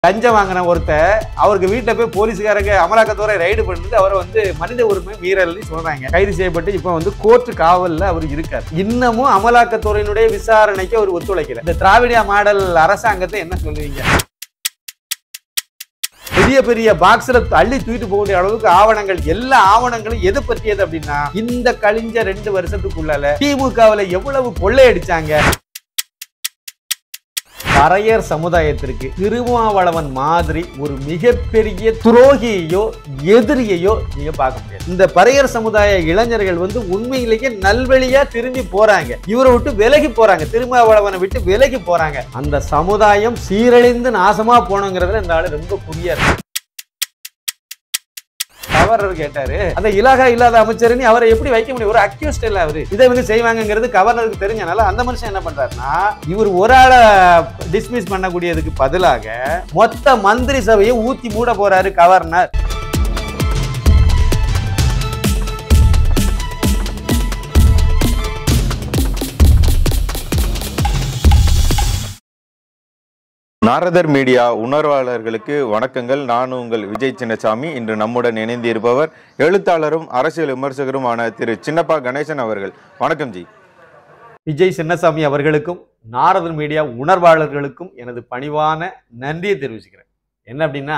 லஞ்சம் வாங்கின ஒருத்தர் அவருக்கு வீட்டில் போய் போலீஸ்காரங்க அமலாக்கத்துறை ரைடு பண்ணிட்டு அவரை வந்து மனித உரிமை மீறல்னு சொல்றாங்க கைது செய்யப்பட்டு இப்போ வந்து கோர்ட்டு காவல்ல அவர் இருக்கார் இன்னமும் அமலாக்கத்துறையினுடைய விசாரணைக்கு அவர் ஒத்துழைக்கிறார் இந்த திராவிட மாடல் அரசாங்கத்தை என்ன சொல்லுவீங்க பெரிய பெரிய பாக்ஸ்ல அள்ளி தூக்கிட்டு போக வேண்டிய அளவுக்கு ஆவணங்கள் எல்லா ஆவணங்களும் எது பற்றியது அப்படின்னா இந்த கழிஞ்ச ரெண்டு வருஷத்துக்குள்ளால திமுகவுல எவ்வளவு கொள்ளையடிச்சாங்க பறையர் சமுதாயத்திற்கு திருமாவளவன் மாதிரி ஒரு மிகப்பெரிய துரோகியையோ எதிரியையோ நீங்க பார்க்க முடியாது இந்த பறையர் சமுதாய இளைஞர்கள் வந்து உண்மையிலேயே நல்வழியா திரும்பி போறாங்க இவரை விட்டு விலகி போறாங்க திருமாவளவனை விட்டு விலகி போறாங்க அந்த சமுதாயம் சீரழிந்து நாசமா போனோங்கிறதுல இந்த ஆளு ரொம்ப குறியா இருக்கு கவர்னர் கேட்டாரு அந்த இலாகா இல்லாத அமைச்சர்னு அவரை எப்படி வைக்க முடியும் ஒரு அக்யூஸ்ட் இல்ல அவரு இதை வந்து செய்வாங்கங்கிறது கவர்னருக்கு தெரிஞ்சனால அந்த மனுஷன் என்ன பண்றாருன்னா இவர் ஒரு ஆளை டிஸ்மிஸ் பண்ணக்கூடியதுக்கு பதிலாக மொத்த மந்திரி சபையை ஊத்தி மூட போறாரு கவர்னர் நாரதர் மீடியா உணர்வாளர்களுக்கு வணக்கங்கள் நான் உங்கள் விஜய் சின்னசாமி இன்று நம்முடன் இணைந்திருப்பவர் எழுத்தாளரும் அரசியல் விமர்சகருமான திரு சின்னப்பா கணேசன் அவர்கள் வணக்கம் ஜி விஜய் சின்னசாமி அவர்களுக்கும் நாரதன் மீடியா உணர்வாளர்களுக்கும் எனது பணிவான நன்றியை தெரிவிச்சுக்கிறேன் என்ன அப்படின்னா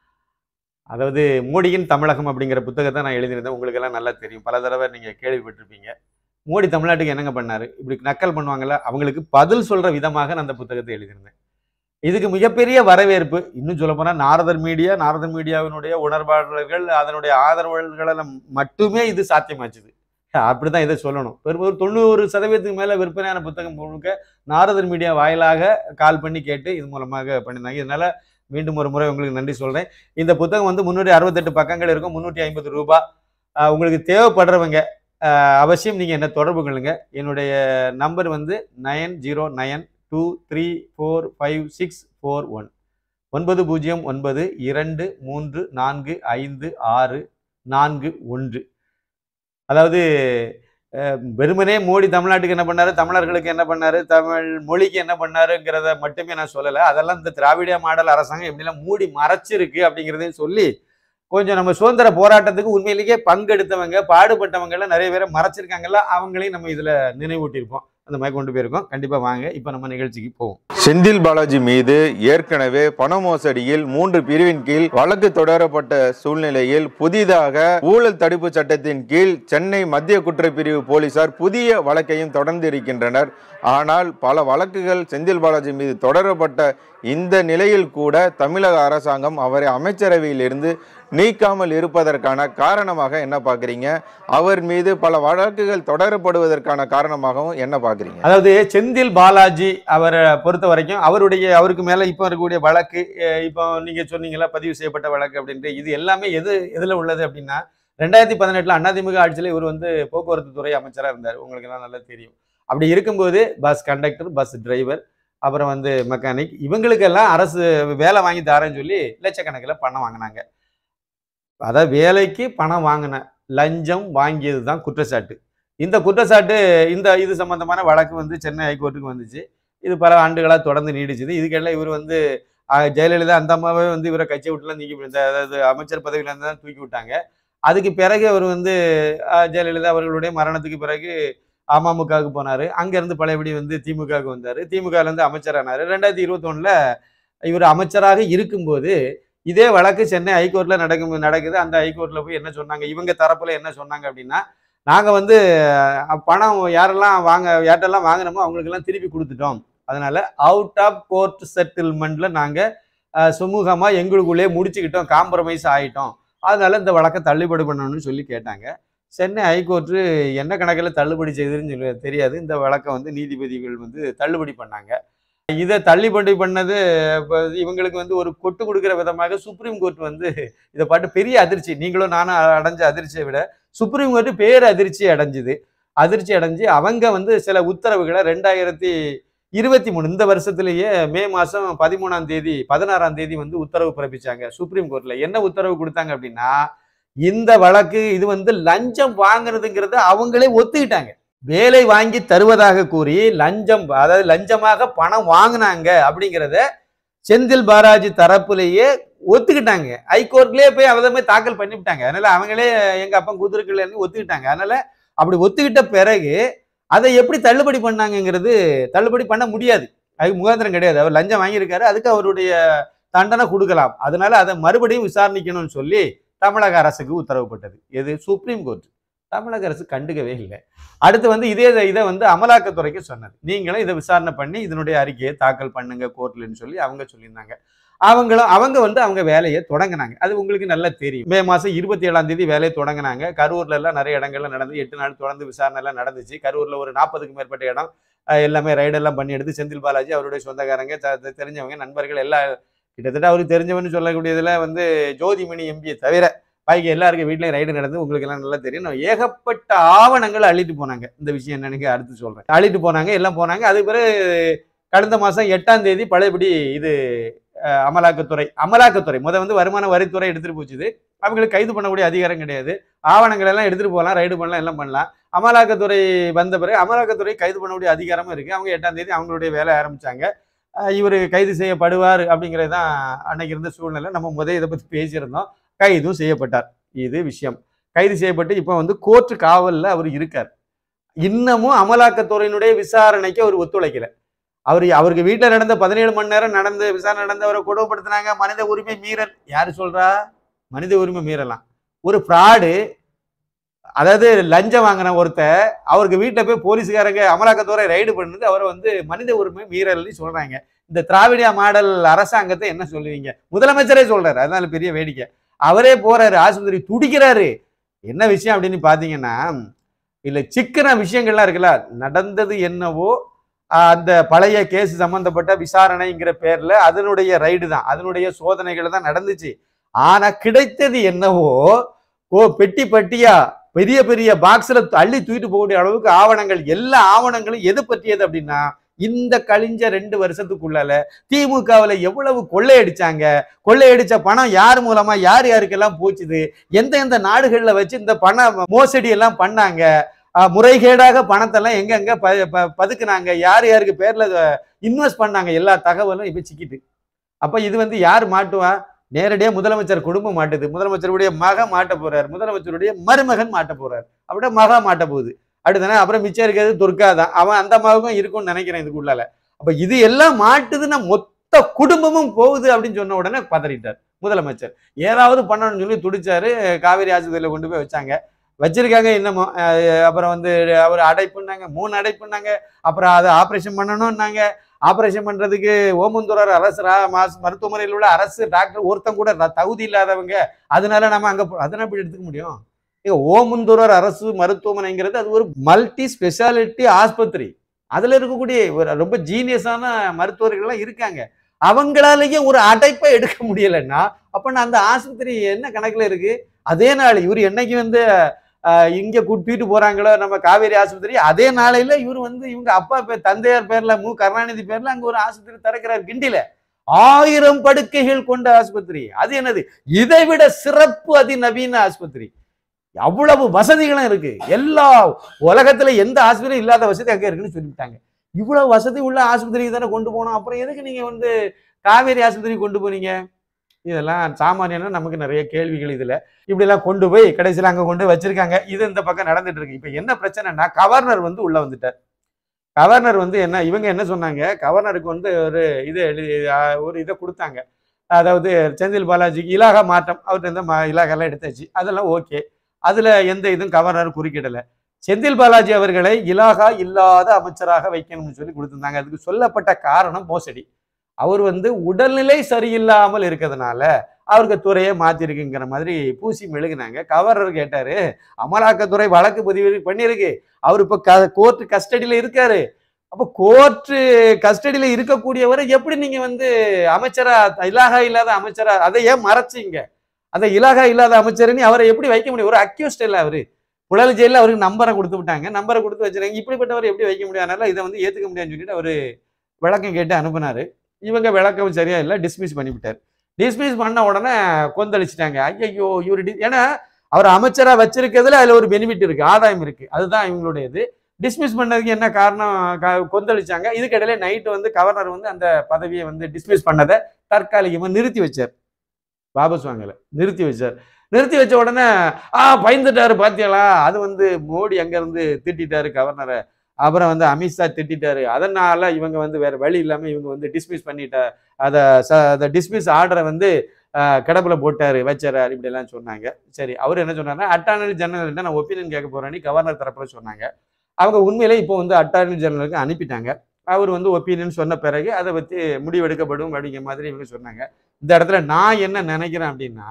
அதாவது மோடியின் தமிழகம் அப்படிங்கிற புத்தகத்தை நான் எழுதியிருந்தேன் உங்களுக்கு எல்லாம் நல்லா தெரியும் பல தடவை நீங்கள் கேள்விப்பட்டிருப்பீங்க மோடி தமிழ்நாட்டுக்கு என்னங்க பண்ணாரு இப்படி நக்கல் பண்ணுவாங்கல்ல அவங்களுக்கு பதில் சொல்ற விதமாக நான் அந்த புத்தகத்தை எழுதியிருந்தேன் இதுக்கு மிகப்பெரிய வரவேற்பு இன்னும் சொல்ல போனால் நாரதர் மீடியா நாரதர் மீடியாவினுடைய உணர்வாளர்கள் அதனுடைய ஆதரவாளர்களால் மட்டுமே இது சாத்தியமாச்சுது அப்படிதான் இதை சொல்லணும் பெரும் ஒரு தொண்ணூறு சதவீதத்துக்கு மேல விற்பனையான புத்தகம் முழுக்க நாரதர் மீடியா வாயிலாக கால் பண்ணி கேட்டு இது மூலமாக பண்ணியிருந்தாங்க இதனால மீண்டும் ஒரு முறை உங்களுக்கு நன்றி சொல்றேன் இந்த புத்தகம் வந்து முன்னூற்றி அறுபத்தெட்டு பக்கங்கள் இருக்கும் முந்நூற்றி ஐம்பது ரூபாய் ஆஹ் உங்களுக்கு தேவைப்படுறவங்க ஆஹ் அவசியம் நீங்கள் என்ன தொடர்பு கொள்ளுங்க என்னுடைய நம்பர் வந்து nine zero nine two three four five six four one ஒன்பது பூஜ்ஜியம் ஒன்பது இரண்டு மூன்று நான்கு ஐந்து ஆறு நான்கு ஒன்று அதாவது அஹ், வெறுமனே மோடி தமிழ்நாட்டுக்கு என்ன பண்ணாரு தமிழர்களுக்கு என்ன பண்ணாரு தமிழ் மொழிக்கு என்ன பண்ணாருங்கிறத மட்டுமே நான் சொல்லலை அதெல்லாம் இந்த திராவிட மாடல் அரசாங்கம் எப்படிலாம் மூடி மறைச்சிருக்கு அப்படிங்கிறதையும் சொல்லி கொஞ்சம் நம்ம சுதந்திர போராட்டத்துக்கு உண்மையிலேயே பங்கெடுத்தவங்க பாடுபட்டவங்க எல்லாம் நிறைய பேரை மறைச்சிருக்காங்கல்ல அவங்களையும் நம்ம இதுல நினைவூட்டியிருப்போம் அந்த மாதிரி கொண்டு போயிருக்கோம் கண்டிப்பா வாங்க இப்போ நம்ம நிகழ்ச்சிக்கு போவோம் செந்தில் பாலாஜி மீது ஏற்கனவே பண மோசடியில் மூன்று பிரிவின் கீழ் வழக்கு தொடரப்பட்ட சூழ்நிலையில் புதிதாக ஊழல் தடுப்பு சட்டத்தின் கீழ் சென்னை மத்திய குற்றப்பிரிவு போலீசார் புதிய வழக்கையும் தொடர்ந்து இருக்கின்றனர் ஆனால் பல வழக்குகள் செந்தில் பாலாஜி மீது தொடரப்பட்ட இந்த நிலையில் கூட தமிழக அரசாங்கம் அவரை அமைச்சரவையில் இருந்து நீக்காமல் இருப்பதற்கான காரணமாக என்ன பார்க்குறீங்க அவர் மீது பல வழக்குகள் தொடரப்படுவதற்கான காரணமாகவும் என்ன பார்க்குறீங்க அதாவது செந்தில் பாலாஜி அவரை பொறுத்த வரைக்கும் அவருடைய அவருக்கு மேல இப்போ இருக்கக்கூடிய வழக்கு அஹ் இப்போ நீங்க சொன்னீங்களா பதிவு செய்யப்பட்ட வழக்கு அப்படின்ட்டு இது எல்லாமே எது எதுல உள்ளது அப்படின்னா ரெண்டாயிரத்தி பதினெட்டுல அதிமுக ஆட்சியில் இவர் வந்து போக்குவரத்து துறை அமைச்சராக இருந்தார் உங்களுக்கு எல்லாம் நல்லா தெரியும் அப்படி இருக்கும்போது பஸ் கண்டக்டர் பஸ் டிரைவர் அப்புறம் வந்து மெக்கானிக் இவங்களுக்கெல்லாம் அரசு வேலை வாங்கி தரேன்னு சொல்லி லட்சக்கணக்கில் பணம் வாங்கினாங்க அதாவது வேலைக்கு பணம் வாங்கின லஞ்சம் வாங்கியது தான் குற்றச்சாட்டு இந்த குற்றச்சாட்டு இந்த இது சம்பந்தமான வழக்கு வந்து சென்னை ஹைகோர்ட்டுக்கு வந்துச்சு இது பல ஆண்டுகளாக தொடர்ந்து நீடிச்சுது இதுக்கெல்லாம் இவர் வந்து ஆஹ், ஜெயலலிதா அந்த அம்மாவே வந்து இவரை கட்சி விட்டுலாம் நீக்கி இந்த அதாவது அமைச்சர் பதவியில இருந்து தான் தூக்கி விட்டாங்க அதுக்கு பிறகு அவர் வந்து ஆஹ், ஜெயலலிதா அவர்களுடைய மரணத்துக்கு பிறகு அமமுகவுக்கு போனார் அங்கேருந்து பழையபடி வந்து திமுகவுக்கு வந்தார் திமுகலேருந்து அமைச்சரானார் ரெண்டாயிரத்தி இருபத்தொன்னில் இவர் அமைச்சராக இருக்கும்போது இதே வழக்கு சென்னை ஹைகோர்ட்டில் நடக்கும் நடக்குது அந்த ஹைகோர்ட்டில் போய் என்ன சொன்னாங்க இவங்க தரப்புல என்ன சொன்னாங்க அப்படின்னா நாங்கள் வந்து அஹ், பணம் யாரெல்லாம் வாங்க யார்ட்டெல்லாம் வாங்கினோமோ அவங்களுக்கெல்லாம் திருப்பி கொடுத்துட்டோம் அதனால அவுட் ஆஃப் கோர்ட் செட்டில்மெண்ட்ல நாங்கள் சுமூகமாக எங்களுக்குள்ளே முடிச்சுக்கிட்டோம் காம்ப்ரமைஸ் ஆகிட்டோம் அதனால இந்த வழக்கை தள்ளுபடி பண்ணணும்னு சொல்லி கேட்டாங்க சென்னை ஹைகோர்ட்டு என்ன கணக்கில் தள்ளுபடி செய்ததுன்னு சொல்லி தெரியாது இந்த வழக்கை வந்து நீதிபதிகள் வந்து தள்ளுபடி பண்ணாங்க இதை தள்ளுபடி பண்ணது இப்போ இவங்களுக்கு வந்து ஒரு கொட்டு கொடுக்குற விதமாக சுப்ரீம் கோர்ட் வந்து இதை பாட்டு பெரிய அதிர்ச்சி நீங்களும் நானும் அடைஞ்ச அதிர்ச்சியை விட சுப்ரீம் கோர்ட் பேர் அதிர்ச்சி அடைஞ்சுது அதிர்ச்சி அடைஞ்சு அவங்க வந்து சில உத்தரவுகளை ரெண்டாயிரத்தி இருபத்தி மூணு இந்த வருஷத்திலேயே மே மாதம் பதிமூணாம் தேதி பதினாறாம் தேதி வந்து உத்தரவு பிறப்பிச்சாங்க சுப்ரீம் கோர்ட்ல என்ன உத்தரவு கொடுத்தாங்க அப்படின்னா இந்த வழக்கு இது வந்து லஞ்சம் வாங்குறதுங்கிறத அவங்களே ஒத்துக்கிட்டாங்க வேலை வாங்கி தருவதாக கூறி லஞ்சம் அதாவது லஞ்சமாக பணம் வாங்கினாங்க அப்படிங்கிறத செந்தில் பாலாஜி தரப்புலேயே ஒத்துக்கிட்டாங்க ஹைகோர்ட்லயே போய் அவதமே தாக்கல் பண்ணிவிட்டாங்க அதனால அவங்களே எங்க அப்பா கூத்துருக்கலன்னு ஒத்துக்கிட்டாங்க அதனால அப்படி ஒத்துக்கிட்ட பிறகு அதை எப்படி தள்ளுபடி பண்ணாங்கங்கிறது தள்ளுபடி பண்ண முடியாது அதுக்கு முகாந்திரம் கிடையாது அவர் லஞ்சம் வாங்கியிருக்காரு அதுக்கு அவருடைய தண்டனை கொடுக்கலாம் அதனால அதை மறுபடியும் விசாரணிக்கணும்னு சொல்லி தமிழக அரசுக்கு உத்தரவுப்பட்டது எது சுப்ரீம் கோர்ட் தமிழக அரசு கண்டுக்கவே இல்லை அடுத்து வந்து இதே இதை வந்து அமலாக்கத்துறைக்கு சொன்னது நீங்களும் இதை விசாரணை பண்ணி இதனுடைய அறிக்கையை தாக்கல் பண்ணுங்க கோர்ட்லன்னு சொல்லி அவங்க சொல்லியிருந்தாங்க அவங்களும் அவங்க வந்து அவங்க வேலையை தொடங்கினாங்க அது உங்களுக்கு நல்லா தெரியும் மே மாதம் இருபத்தி ஏழாம் தேதி வேலையை தொடங்கினாங்க கரூர்ல எல்லாம் நிறைய இடங்கள்ல நடந்து எட்டு நாள் தொடர்ந்து விசாரணை எல்லாம் நடந்துச்சு கரூர்ல ஒரு நாற்பதுக்கு மேற்பட்ட இடம் அஹ், எல்லாமே ரைடெல்லாம் பண்ணி எடுத்து செந்தில் பாலாஜி அவருடைய சொந்தக்காரங்க த- த- தெரிஞ்சவங்க நண்பர்கள் எல்லாம் கிட்டத்தட்ட அவருக்கு தெரிஞ்சவன்னு சொல்லக்கூடியதுல வந்து ஜோதிமணி எம்பியை தவிர பாக்கி எல்லாருக்கும் வீட்லயும் ரைடு நடந்து உங்களுக்கு எல்லாம் நல்லா தெரியும் நான் ஏகப்பட்ட ஆவணங்களை அள்ளிட்டு போனாங்க இந்த விஷயம் என்னன்னு அடுத்து சொல்றேன் அள்ளிட்டு போனாங்க எல்லாம் போனாங்க அதுக்கு பிறகு கடந்த மாசம் எட்டாம் தேதி பழையபடி இது அஹ், அமலாக்கத்துறை அமலாக்கத்துறை முத வந்து வருமான வரித்துறை எடுத்துட்டு போச்சுது அவங்களுக்கு கைது பண்ணக்கூடிய அதிகாரம் கிடையாது ஆவணங்கள் எல்லாம் எடுத்துட்டு போகலாம் ரைடு பண்ணலாம் எல்லாம் பண்ணலாம் அமலாக்கத்துறை வந்த பிறகு அமலாக்கத்துறை கைது பண்ணக்கூடிய அதிகாரமும் இருக்கு அவங்க எட்டாம் தேதி அவங்களுடைய வேலை ஆரம்பிச்சாங்க இவர் கைது செய்யப்படுவார் அப்படிங்கிறது தான் அன்னைக்கு இருந்த சூழ்நிலை நம்ம முதல் இதை பற்றி பேசியிருந்தோம் கைதும் செய்யப்பட்டார் இது விஷயம் கைது செய்யப்பட்டு இப்போ வந்து கோர்ட்டு காவலில் அவர் இருக்கார் இன்னமும் அமலாக்கத்துறையினுடைய விசாரணைக்கு அவர் ஒத்துழைக்கல அவர் அவருக்கு வீட்டில் நடந்த பதினேழு மணி நேரம் நடந்து விசாரணை நடந்து அவரை கொடுமைப்படுத்தினாங்க மனித உரிமை மீறல் யாரு சொல்றா மனித உரிமை மீறலாம் ஒரு ஃப்ராடு அதாவது லஞ்சம் வாங்கின ஒருத்தர் அவருக்கு வீட்டில் போய் போலீஸ்காரங்க அமலாக்கத்துறை ரைடு பண்ணுது அவரை வந்து மனித உரிமை மீறல்னு சொல்றாங்க இந்த திராவிடியா மாடல் அரசாங்கத்தை என்ன சொல்லுவீங்க முதலமைச்சரே சொல்றாரு அதனால பெரிய வேடிக்கை அவரே போறாரு ஆஸ்பத்திரி துடிக்கிறாரு என்ன விஷயம் அப்படின்னு பாத்தீங்கன்னா இல்ல சிக்கன விஷயங்கள்லாம் இருக்குல்ல நடந்தது என்னவோ ஆஹ் அந்த பழைய கேஸ் சம்பந்தப்பட்ட விசாரணைங்கிற பேர்ல அதனுடைய ரைடு தான் அதனுடைய சோதனைகள் தான் நடந்துச்சு ஆனா கிடைத்தது என்னவோ ஓ பெட்டி பட்டியா பெரிய பெரிய பாக்ஸ்ல அள்ளி தூக்கிட்டு போகக்கூடிய அளவுக்கு ஆவணங்கள் எல்லா ஆவணங்களும் எது பற்றியது அப்படின்னா இந்த கழிஞ்ச ரெண்டு வருஷத்துக்குள்ளால திமுகவுல எவ்வளவு கொள்ளையடிச்சாங்க கொள்ளையடிச்ச பணம் யார் மூலமா யார் யாருக்கெல்லாம் போச்சுது எந்த எந்த நாடுகள்ல வச்சு இந்த பண மோசடி எல்லாம் பண்ணாங்க ஆஹ் முறைகேடாக பணத்தெல்லாம் எங்கெங்க ப ப- பதுக்குனாங்க யார் யாருக்கு பேர்ல இன்வெஸ்ட் பண்ணாங்க எல்லா தகவலும் இப்ப சிக்கிட்டு அப்ப இது வந்து யார் மாட்டுவா நேரடியா முதலமைச்சர் குடும்பம் மாட்டுது முதலமைச்சருடைய மக மாட்ட போறார் முதலமைச்சருடைய மருமகன் மாட்ட போறார் அப்படியே மகா மாட்ட போகுது அடுத்தன அப்புறம் மிச்சம் இருக்கிறது துர்கா தான் அவன் அந்த மகனும் இருக்கும்னு நினைக்கிறேன் இதுக்குள்ளால அப்ப இது எல்லாம் மாட்டுதுன்னா மொத்த குடும்பமும் போகுது அப்படின்னு சொன்ன உடனே பதறிட்டார் முதலமைச்சர் ஏதாவது பண்ணணும்னு சொல்லி துடிச்சாரு காவேரி ஆஸ்பத்திரியில கொண்டு போய் வச்சாங்க வச்சிருக்காங்க இன்னமும் அஹ் அப்புறம் வந்து அவர் அடைப்புன்னாங்க மூணு அடைப்புன்னாங்க அப்புறம் அதை ஆப்ரேஷன் பண்ணணும்னாங்க ஆப்ரேஷன் பண்றதுக்கு ஓமந்தூரார் அரசு ரா- மாஸ் மருத்துவமனையில் உள்ள அரசு டாக்டர் ஒருத்தன் கூட ர- தகுதி இல்லாதவங்க அதனால நம்ம அங்க போ- அதெல்லாம் எப்படி எடுத்துக்க முடியும் ஏங்க, ஓமந்தூரார் அரசு மருத்துவமனைங்கிறது அது ஒரு மல்டி ஸ்பெஷாலிட்டி ஆஸ்பத்திரி அதுல இருக்கக்கூடிய ஒரு ரொம்ப ஜீனியஸான மருத்துவர்கள்லாம் இருக்காங்க அவங்களாலேயே ஒரு அடைப்பை எடுக்க முடியலைன்னா அப்ப நான் அந்த ஆஸ்பத்திரி என்ன கணக்குல இருக்கு அதே நாள் இவர் என்னைக்கு வந்து ஆஹ், இங்க கூட்டிட்டு போறாங்களோ நம்ம காவேரி ஆஸ்பத்திரி அதே நாளையில இவர் வந்து இவங்க அப்பா பேர் தந்தையார் பேர்ல மு கருணாநிதி பேர்ல அங்க ஒரு ஆஸ்பத்திரி திறக்கிறார் கிண்டில ஆயிரம் படுக்கைகள் கொண்ட ஆஸ்பத்திரி அது என்னது இதை விட சிறப்பு அதிநவீன ஆஸ்பத்திரி அவ்வளவு வசதிகளும் இருக்கு எல்லா உலகத்துல எந்த ஆஸ்பத்திரியும் இல்லாத வசதி அங்க இருக்குன்னு சொல்லிவிட்டாங்க இவ்வளவு வசதி உள்ள ஆஸ்பத்திரிக்கு தானே கொண்டு போனோம் அப்புறம் எதுக்கு நீங்க வந்து காவேரி ஆஸ்பத்திரிக்கு கொண்டு போனீங்க இதெல்லாம் சாமானியனா நமக்கு நிறைய கேள்விகள் இதுல இப்படி எல்லாம் கொண்டு போய் கடைசியில அங்க கொண்டு போய் வச்சிருக்காங்க இது இந்த பக்கம் நடந்துட்டு இருக்கு இப்ப என்ன பிரச்சனைனா கவர்னர் வந்து உள்ள வந்துட்டார் கவர்னர் வந்து என்ன இவங்க என்ன சொன்னாங்க கவர்னருக்கு வந்து ஒரு இது எழுதி ஆஹ் ஒரு இதை கொடுத்தாங்க அதாவது செந்தில் பாலாஜிக்கு இலாகா மாற்றம் அவர்கிட்ட இருந்த ம- இலாகாலாம் எடுத்தாச்சு அதெல்லாம் ஓகே அதுல எந்த இதுவும் கவர்னர் குறுக்கிடல செந்தில் பாலாஜி அவர்களை இலாகா இல்லாத அமைச்சராக வைக்கணும்னு சொல்லி கொடுத்திருந்தாங்க அதுக்கு சொல்லப்பட்ட காரணம் மோசடி அவர் வந்து உடல்நிலை சரியில்லாமல் இருக்கிறதுனால அவருக்கு துறையை மாத்திருக்குங்கிற மாதிரி பூசி மெழுகுனாங்க கவர்னர் கேட்டாரு அமலாக்கத்துறை வழக்கு பதிவு பண்ணியிருக்கு அவர் இப்ப கோர்ட் கஸ்டடியில இருக்காரு அப்ப கோர்ட் கஸ்டடியில இருக்கக்கூடியவரை எப்படி நீங்க வந்து அமைச்சரா இலாகா இல்லாத அமைச்சரா அதை ஏன் மறைச்சீங்க அதை இலாகா இல்லாத அமைச்சர்னு அவரை எப்படி வைக்க முடியும் ஒரு அக்யூஸ்ட் இல்ல அவரு புழல் ஜெயில அவருக்கு நம்பரை கொடுத்து விட்டாங்க நம்பரை கொடுத்து வச்சிருக்காங்க இப்படிப்பட்டவர் எப்படி வைக்க முடியும் அதனால இதை வந்து ஏத்துக்க முடியாதுன்னு சொல்லிட்டு அவரு விளக்கம் கேட்டு அனுப்புனாரு இவங்க விளக்கம் சரியா இல்லை டிஸ்மிஸ் பண்ணிவிட்டார் டிஸ்மிஸ் பண்ண உடனே கொந்தளிச்சிட்டாங்க ஐயோ இவர் டி- ஏன்னா அவர் அமைச்சரா வச்சிருக்கிறதுல அதுல ஒரு பெனிஃபிட் இருக்கு ஆதாயம் இருக்கு அதுதான் இவங்களுடைய இது டிஸ்மிஸ் பண்ணதுக்கு என்ன காரணம் க- கொந்தளிச்சாங்க இதுக்கிடையில நைட்டு வந்து கவர்னர் வந்து அந்த பதவியை வந்து டிஸ்மிஸ் பண்ணதை தற்காலிகமாக நிறுத்தி வச்சார் வாபஸ் வாங்கல நிறுத்தி வச்சார் நிறுத்தி வச்ச உடனே ஆ பயந்துட்டாரு பாத்தியாளா அது வந்து மோடி அங்கேருந்து திட்டிட்டாரு கவர்னரை அப்புறம் வந்து அமித்ஷா திட்டிட்டாரு அதனால இவங்க வந்து வேற வழி இல்லாமல் இவங்க வந்து டிஸ்மிஸ் பண்ணிட்டா அதை ச அதை டிஸ்மிஸ் ஆர்டரை வந்து ஆஹ், கிடப்புல போட்டாரு வச்சாரு இப்படிலாம் சொன்னாங்க சரி அவர் என்ன சொன்னாருன்னா அட்டார்னி ஜெனரல்கிட்ட நான் ஒப்பீனியன் கேட்க போறேன்னு கவர்னர் தரப்புல சொன்னாங்க அவங்க உண்மையிலே இப்போ வந்து அட்டார்னி ஜெனரலுக்கு அனுப்பிட்டாங்க அவர் வந்து ஒப்பீனியன் சொன்ன பிறகு அதை பற்றி முடிவெடுக்கப்படும் அப்படிங்கிற மாதிரி இவங்க சொன்னாங்க இந்த இடத்துல நான் என்ன நினைக்கிறேன் அப்படின்னா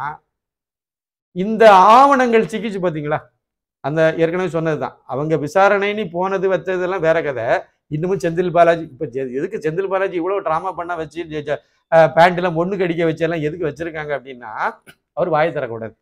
இந்த ஆவணங்கள் சிக்கிச்சு பார்த்தீங்களா அந்த ஏற்கனவே சொன்னது தான் அவங்க விசாரணைன்னு போனது வச்சதெல்லாம் வேற கதை இன்னமும் செந்தில் பாலாஜி இப்போ எதுக்கு செந்தில் பாலாஜி இவ்வளோ ட்ராமா பண்ண வச்சு பேண்ட்லாம் ஒன்று கடிக்க வச்செல்லாம் எதுக்கு வச்சிருக்காங்க அப்படின்னா அவர் வாயை தரக்கூடாது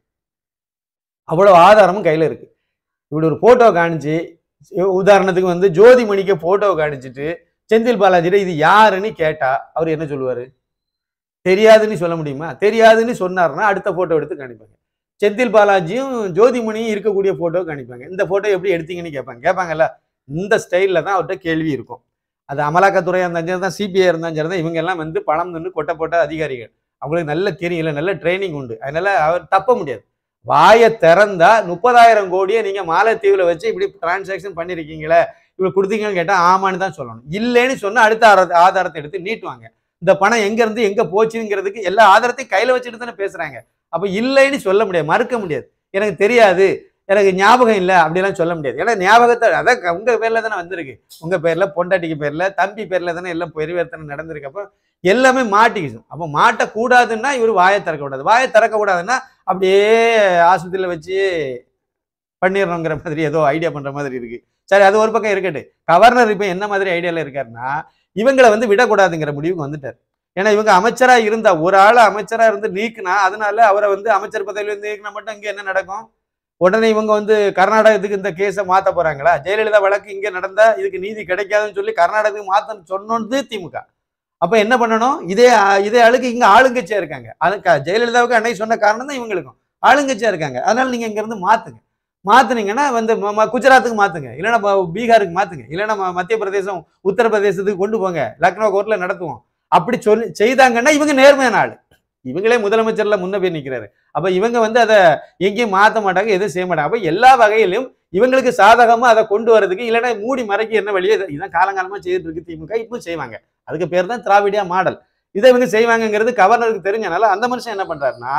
அவ்வளோ ஆதாரமும் கையில் இருக்கு இப்படி ஒரு ஃபோட்டோ காணிச்சு உதாரணத்துக்கு வந்து ஜோதிமணிக்கு ஃபோட்டோ காணிச்சிட்டு செந்தில் பாலாஜிட்ட இது யாருன்னு கேட்டா அவர் என்ன சொல்லுவார் தெரியாதுன்னு சொல்ல முடியுமா தெரியாதுன்னு சொன்னார்னா அடுத்த ஃபோட்டோ எடுத்து காணிப்பாங்க செந்தில் பாலாஜியும் ஜோதிமணியும் இருக்கக்கூடிய ஃபோட்டோ காணிப்பாங்க இந்த ஃபோட்டோ எப்படி எடுத்தீங்கன்னு கேட்பாங்க கேட்பாங்கல்ல இந்த ஸ்டைலில் தான் அவர்கிட்ட கேள்வி இருக்கும் அது அமலாக்கத்துறையாக இருந்தாலும் சரி தான் சிபிஐ இருந்தாலும் சரி தான் இவங்க எல்லாம் வந்து பணம் நின்று கொட்ட போட்ட அதிகாரிகள் அவங்களுக்கு நல்ல தெரியும் இல்லை நல்ல ட்ரைனிங் உண்டு அதனால அவர் தப்ப முடியாது வாயை திறந்தா முப்பதாயிரம் கோடியை நீங்க மாலத்தீவுல வச்சு இப்படி டிரான்சாக்ஷன் பண்ணிருக்கீங்களே இப்படி கொடுத்தீங்கன்னு கேட்டா ஆமான்னு தான் சொல்லணும் இல்லைன்னு சொன்னா அடுத்த ஆதார- ஆதாரத்தை எடுத்து நீட்டுவாங்க இந்த பணம் எங்க இருந்து எங்க போச்சுங்கிறதுக்கு எல்லா ஆதாரத்தையும் கையில வச்சுட்டு தானே பேசுறாங்க அப்ப இல்லைன்னு சொல்ல முடியாது மறுக்க முடியாது எனக்கு தெரியாது எனக்கு ஞாபகம் இல்லை அப்படிலாம் சொல்ல முடியாது ஏன்னா ஞாபகத்தை அதான் க- உங்க பேர்ல தானே வந்திருக்கு உங்க பேர்ல பொண்டாட்டிக்கு பேர்ல தம்பி பேர்ல தானே எல்லாம் பரிவர்த்தனை நடந்திருக்கு அப்போ எல்லாமே மாட்டிக்கிச்சு அப்போ மாட்டக்கூடாதுன்னா இவர் வாயை திறக்கக்கூடாது வாயை திறக்கக்கூடாதுன்னா அப்படியே ஆஸ்பத்திரியில் வச்சு பண்ணிடணுங்கிற மாதிரி ஏதோ ஐடியா பண்ற மாதிரி இருக்கு சரி அது ஒரு பக்கம் இருக்கட்டும் கவர்னர் இப்போ என்ன மாதிரி ஐடியால இருக்காருன்னா இவங்களை வந்து விடக்கூடாதுங்கிற முடிவுக்கு வந்துட்டார் ஏன்னா இவங்க அமைச்சரா இருந்தா ஒரு ஆள் அமைச்சரா இருந்து நீக்குனா அதனால அவரை வந்து அமைச்சர் பதவியில இருந்து நீக்கினா மட்டும் இங்க என்ன நடக்கும் உடனே இவங்க வந்து கர்நாடகத்துக்கு இந்த கேஸை மாத்த போறாங்களா ஜெயலலிதா வழக்கு இங்க நடந்தா இதுக்கு நீதி கிடைக்காதுன்னு சொல்லி கர்நாடகத்துக்கு மாத்தன்னு சொன்னோன்னு திமுக அப்ப என்ன பண்ணணும் இதே இதே ஆளுக்கு இங்க ஆளுங்கட்சியா இருக்காங்க அதுக்கு ஜெயலலிதாவுக்கு அன்னைக்கு சொன்ன காரணம் தான் இவங்களுக்கும் ஆளுங்கட்சியா இருக்காங்க அதனால நீங்க இங்க இருந்து மாத்துங்க மாத்துனீங்கன்னா வந்து ம- ம- குஜராத்துக்கு மாத்துங்க இல்லைன்னா ப- பீகாருக்கு மாத்துங்க இல்லைன்னா ம- மத்திய பிரதேசம் உத்தரப்பிரதேசத்துக்கு கொண்டு போங்க லக்னோ கோர்ட்ல நடத்துவோம் அப்படி சொல்லி செய்தாங்கன்னா இவங்க நேர்மையான ஆளு இவங்களே முதலமைச்சர்ல முன்ன போய் நிக்கிறாரு அப்ப இவங்க வந்து அதை எங்கேயும் மாத்த மாட்டாங்க எதுவும் செய்ய மாட்டாங்க அப்ப எல்லா வகையிலும் இவங்களுக்கு சாதகமா அதை கொண்டு வரதுக்கு இல்லைன்னா மூடி மறைக்க என்ன வழியோ இதை- இதான் காலங்காலமா செய்துட்டு இருக்கு திமுக இப்போ செய்வாங்க அதுக்கு பேர் தான் திராவிடியா மாடல் இதை இவங்க செய்வாங்கங்கிறது கவர்னருக்கு தெரிஞ்சனால அந்த மனுஷன் என்ன பண்றாருன்னா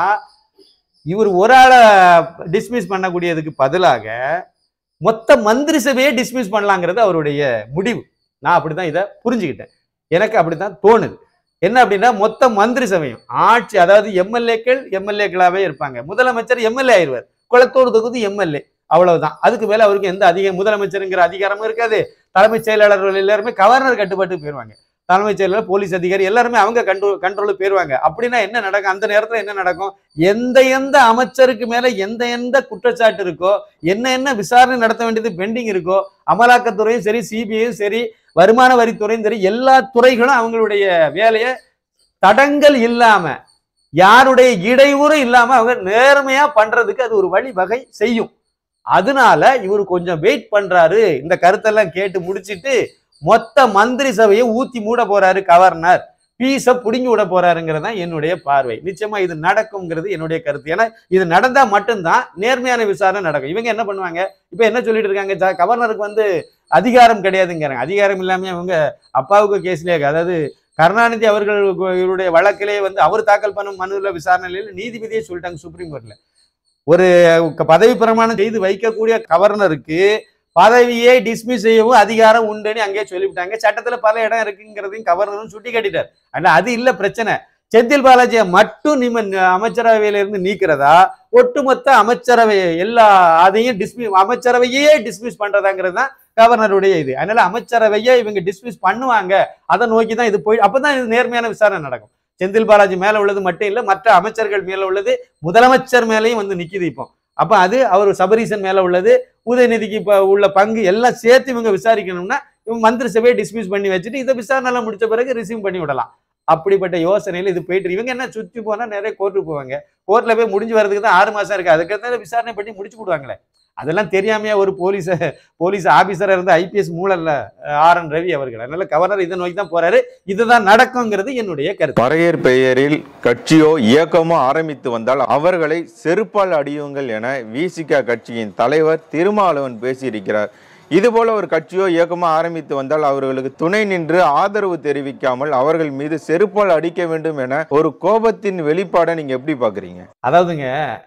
இவர் ஒரு ஆளை டிஸ்மிஸ் பண்ணக்கூடியதுக்கு பதிலாக மொத்த மந்திரி சபையே டிஸ்மிஸ் பண்ணலாங்கிறது அவருடைய முடிவு நான் அப்படிதான் இதை புரிஞ்சுக்கிட்டேன் எனக்கு அப்படித்தான் தோணுது என்ன அப்படின்னா மொத்த மந்திரி சபையும் ஆட்சி அதாவது எம்எல்ஏக்கள் எம்எல்ஏக்களாவே இருப்பாங்க முதலமைச்சர் எம்எல்ஏ ஆயிடுவார் குளத்தூர் தொகுதி எம்எல்ஏ அவ்வளவுதான் அதுக்கு மேல அவருக்கு எந்த அதிக முதலமைச்சருங்கிற அதிகாரமும் இருக்காது தலைமைச் செயலாளர்கள் எல்லாருமே கவர்னர் கட்டுப்பாட்டுக்கு போயிருவாங்க தலைமைச் செயலாளர் போலீஸ் அதிகாரி எல்லாருமே அவங்க கண்ட்ரோல் கண்ட்ரோலுக்கு போயிருவாங்க அப்படின்னா என்ன நடக்கும் அந்த நேரத்துல என்ன நடக்கும் எந்த எந்த அமைச்சருக்கு மேல எந்த எந்த குற்றச்சாட்டு இருக்கோ என்ன என்ன விசாரணை நடத்த வேண்டியது பெண்டிங் இருக்கோ அமலாக்கத்துறையும் சரி சிபிஐயும் சரி வருமான வரித்துறையும் சரி எல்லா துறைகளும் அவங்களுடைய வேலையை தடங்கள் இல்லாம யாருடைய இடையூறு இல்லாம அவங்க நேர்மையா பண்றதுக்கு அது ஒரு வழி வகை செய்யும் அதனால இவர் கொஞ்சம் வெயிட் பண்றாரு இந்த கருத்தெல்லாம் கேட்டு முடிச்சிட்டு மொத்த மந்திரி சபையை ஊத்தி மூட போறாரு கவர்னர் பீஸ புடுங்கி விட போறாருங்கிறது தான் என்னுடைய பார்வை நிச்சயமா இது நடக்குங்கிறது என்னுடைய கருத்து ஏன்னா இது நடந்தா மட்டும்தான் நேர்மையான விசாரணை நடக்கும் இவங்க என்ன பண்ணுவாங்க இப்ப என்ன சொல்லிட்டு இருக்காங்க ஜ- கவர்னருக்கு வந்து அதிகாரம் கிடையாதுங்கிறாங்க அதிகாரம் இல்லாம அவங்க அப்பாவுக்கு கேஸ்லயே அதாவது கருணாநிதி அவர்கள் இவருடைய வழக்கிலே வந்து அவர் தாக்கல் பண்ணும் மனுவில் விசாரணையில் நீதிபதியே சொல்லிட்டாங்க சுப்ரீம் கோர்ட்ல ஒரு க- பதவி பிரமாணம் செய்து வைக்கக்கூடிய கவர்னருக்கு பதவியை டிஸ்மிஸ் செய்யவும் அதிகாரம் உண்டுன்னு அங்கேயே சொல்லிவிட்டாங்க சட்டத்துல பல இடம் இருக்குங்கிறதையும் கவர்னரும் சுட்டி காட்டிட்டார் ஆனா அது இல்ல பிரச்சனை செந்தில் பாலாஜியை மட்டும் நிம அமைச்சரவையில இருந்து நீக்கிறதா ஒட்டுமொத்த அமைச்சரவை எல்லா அதையும் டிஸ்மிஸ் அமைச்சரவையே டிஸ்மிஸ் பண்றதாங்கிறது தான் கவர்னருடைய இது அதனால அமைச்சரவையே இவங்க டிஸ்மிஸ் பண்ணுவாங்க அதை நோக்கி தான் இது போய் அப்பதான் இது நேர்மையான விசாரணை நடக்கும் செந்தில் பாலாஜி மேல உள்ளது மட்டும் இல்ல மற்ற அமைச்சர்கள் மேல உள்ளது முதலமைச்சர் மேலேயும் வந்து நிக்குது இப்போ அப்ப அது அவர் சபரீசன் மேல உள்ளது உதயநிதிக்கு இப்ப உள்ள பங்கு எல்லாம் சேர்த்து இவங்க விசாரிக்கணும்னா இவங்க மந்திரி சபையை டிஸ்மிஸ் பண்ணி வச்சுட்டு இதை விசாரணை எல்லாம் முடிச்ச பிறகு ரிசீவ் பண்ணி விடலாம் அப்படிப்பட்ட யோசனையில இது போயிட்டு இருக்கு. இவங்க என்ன சுத்தி போனா நிறைய கோர்ட்டுக்கு போவாங்க கோர்ட்ல போய் முடிஞ்சு வரதுக்கு தான் ஆறு மாசம் இருக்கு அதுக்கு தான் விசாரணை பண்ணி முடிச்சு விடுவாங்களே அதெல்லாம் தெரியாமையா ஒரு போலீஸ் போலீஸ் ஆபீசரா இருந்த ஐபிஎஸ் மூலல்ல ஆர் என் ரவி அவர்கள் அதனால கவர்னர் இதை நோக்கி தான் போறாரு இதுதான் நடக்குங்கிறது என்னுடைய கருத்து பறையர் பெயரில் கட்சியோ இயக்கமோ ஆரம்பித்து வந்தால் அவர்களை செருப்பால் அடியுங்கள் என விசிக கட்சியின் தலைவர் திருமாவளவன் பேசியிருக்கிறார் இதுபோல ஒரு கட்சியோ இயக்கமோ ஆரம்பித்து வந்தால் அவர்களுக்கு துணை நின்று ஆதரவு தெரிவிக்காமல் அவர்கள் மீது செருப்பால் அடிக்க வேண்டும் என ஒரு கோபத்தின் வெளிப்பாடை நீங்க எப்படி பாக்குறீங்க அதாவதுங்க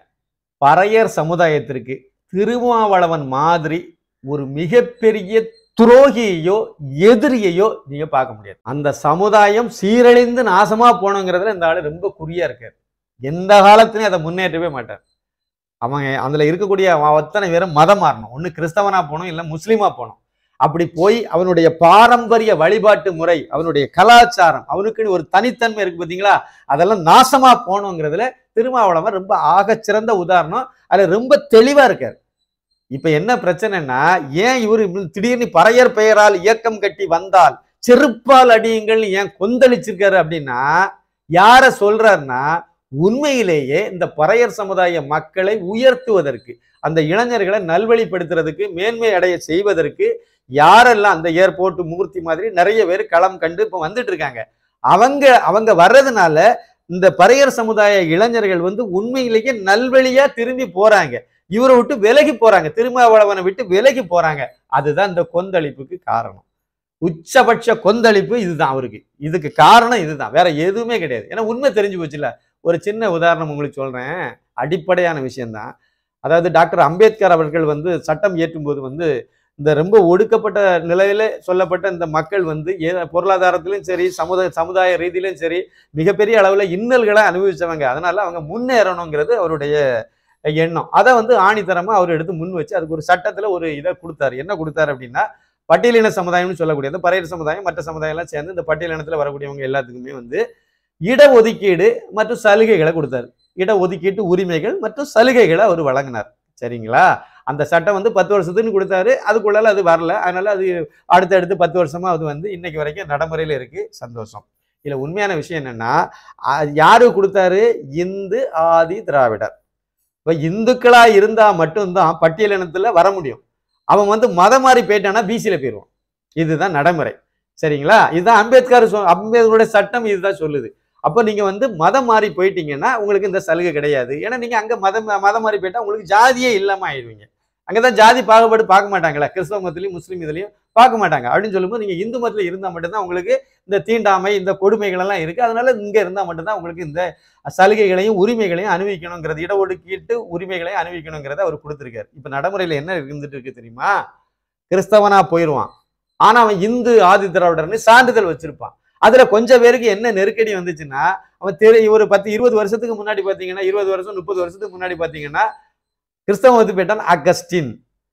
பறையர் சமுதாயத்திற்கு திருமாவளவன் மாதிரி ஒரு மிகப்பெரிய துரோகியையோ எதிரியையோ நீங்க பார்க்க முடியாது அந்த சமுதாயம் சீரழிந்து நாசமா போனோங்கிறதுல இந்த ஆளு ரொம்ப குறியா இருக்காரு எந்த காலத்திலையும் அதை முன்னேற்றவே மாட்டார் அவங்க அதுல இருக்கக்கூடிய அவன் அத்தனை பேரும் மதம் மாறணும் ஒண்ணு கிறிஸ்தவனா போகணும் இல்ல முஸ்லீமா போகணும் அப்படி போய் அவனுடைய பாரம்பரிய வழிபாட்டு முறை அவனுடைய கலாச்சாரம் அவனுக்குன்னு ஒரு தனித்தன்மை இருக்கு பாத்தீங்களா அதெல்லாம் நாசமா போகணுங்கிறதுல திருமாவளவன் ரொம்ப ஆகச்சிறந்த உதாரணம் அதுல ரொம்ப தெளிவா இருக்காரு இப்ப என்ன பிரச்சனைன்னா ஏன் இவரு இப்படி திடீர்னு பறையர் பெயரால் இயக்கம் கட்டி வந்தால் செருப்பால் அடியுங்கள் ஏன் கொந்தளிச்சிருக்காரு அப்படின்னா யார சொல்றாருன்னா உண்மையிலேயே இந்த பறையர் சமுதாய மக்களை உயர்த்துவதற்கு அந்த இளைஞர்களை நல்வழிப்படுத்துறதுக்கு மேன்மை அடைய செய்வதற்கு யாரெல்லாம் அந்த ஏர்போர்ட் மூர்த்தி மாதிரி நிறைய பேர் களம் கண்டு இப்ப வந்துட்டு இருக்காங்க அவங்க அவங்க வர்றதுனால இந்த பறையர் சமுதாய இளைஞர்கள் வந்து உண்மையிலேயே நல்வழியா திரும்பி போறாங்க இவரை விட்டு விலகி போறாங்க திருமாவளவனை விட்டு விலகி போறாங்க அதுதான் இந்த கொந்தளிப்புக்கு காரணம் உச்சபட்ச கொந்தளிப்பு இதுதான் அவருக்கு இதுக்கு காரணம் இதுதான் வேற எதுவுமே கிடையாது ஏன்னா உண்மை தெரிஞ்சு போச்சுல ஒரு சின்ன உதாரணம் உங்களுக்கு சொல்றேன் அடிப்படையான விஷயம்தான் அதாவது டாக்டர் அம்பேத்கர் அவர்கள் வந்து சட்டம் இயற்றும்போது வந்து இந்த ரொம்ப ஒடுக்கப்பட்ட நிலையில சொல்லப்பட்ட இந்த மக்கள் வந்து ஏ- பொருளாதாரத்திலும் சரி சமுதாய சமுதாய ரீதியிலும் சரி மிகப்பெரிய அளவில் இன்னல்களை அனுபவிச்சவங்க அதனால அவங்க முன்னேறணுங்கிறது அவருடைய எண்ணம் அதை வந்து ஆணித்தரமா அவர் எடுத்து முன் வச்சு அதுக்கு ஒரு சட்டத்துல ஒரு இதை கொடுத்தாரு என்ன கொடுத்தாரு அப்படின்னா பட்டியலின சமுதாயம்னு சொல்லக்கூடிய இந்த பறையர் சமுதாயம் மற்ற சமுதாயம் எல்லாம் சேர்ந்து இந்த பட்டியலினத்துல வரக்கூடியவங்க எல்லாத்துக்குமே வந்து இடஒதுக்கீடு மற்றும் சலுகைகளை கொடுத்தாரு இடஒதுக்கீட்டு உரிமைகள் மற்றும் சலுகைகளை அவர் வழங்கினார் சரிங்களா அந்த சட்டம் வந்து பத்து வருஷத்துக்கு கொடுத்தாரு அதுக்குள்ளால அது வரல அதனால அது அடுத்தடுத்து பத்து வருஷமா அது வந்து இன்னைக்கு வரைக்கும் நடைமுறையில இருக்கு சந்தோஷம் இதுல உண்மையான விஷயம் என்னன்னா அ- யாரு கொடுத்தாரு இந்து ஆதி திராவிடர் இப்ப இந்துக்களா இருந்தா மட்டும்தான் பட்டியலினத்துல வர முடியும் அவன் வந்து மதம் மாறி போயிட்டானா பிசியில போயிடுவான் இதுதான் நடைமுறை சரிங்களா இதுதான் அம்பேத்கர் சொ அம்பேத்கருடைய சட்டம் இதுதான் சொல்லுது அப்போ நீங்க வந்து மதம் மாறி போயிட்டீங்கன்னா உங்களுக்கு இந்த சலுகை கிடையாது ஏன்னா நீங்க அங்க மதம் மதம் மாறி போயிட்டா உங்களுக்கு ஜாதியே இல்லாம ஆயிடுவீங்க அங்கதான் ஜாதி பாகுபாடு பார்க்க மாட்டாங்களா கிறிஸ்தவ மதத்திலையும் முஸ்லீம் இதுலயும் பார்க்க மாட்டாங்க அப்படின்னு சொல்லும்போது நீங்க இந்து மதத்துல இருந்தா மட்டும்தான் உங்களுக்கு இந்த தீண்டாமை இந்த கொடுமைகள் எல்லாம் இருக்கு அதனால இங்க இருந்தா மட்டும்தான் உங்களுக்கு இந்த சலுகைகளையும் உரிமைகளையும் அனுபவிக்கணுங்கிறது இடஒதுக்கீட்டு உரிமைகளையும் அனுபவிக்கணுங்கிறத அவர் கொடுத்திருக்காரு இப்ப நடைமுறையில என்ன இருந்துட்டு இருக்கு தெரியுமா கிறிஸ்தவனா போயிடுவான் ஆனா அவன் இந்து ஆதி திராவிடர்னு சான்றிதழ் வச்சிருப்பான் அதுல கொஞ்சம் பேருக்கு என்ன நெருக்கடி வந்துச்சுன்னா அவன் தெரி ஒரு பத்து இருபது வருஷத்துக்கு முன்னாடி பாத்தீங்கன்னா இருபது வருஷம் முப்பது வருஷத்துக்கு முன்னாடி பாத்தீங்கன்னா கிறிஸ்தவ வந்து போயிட்டான் அகஸ்டின்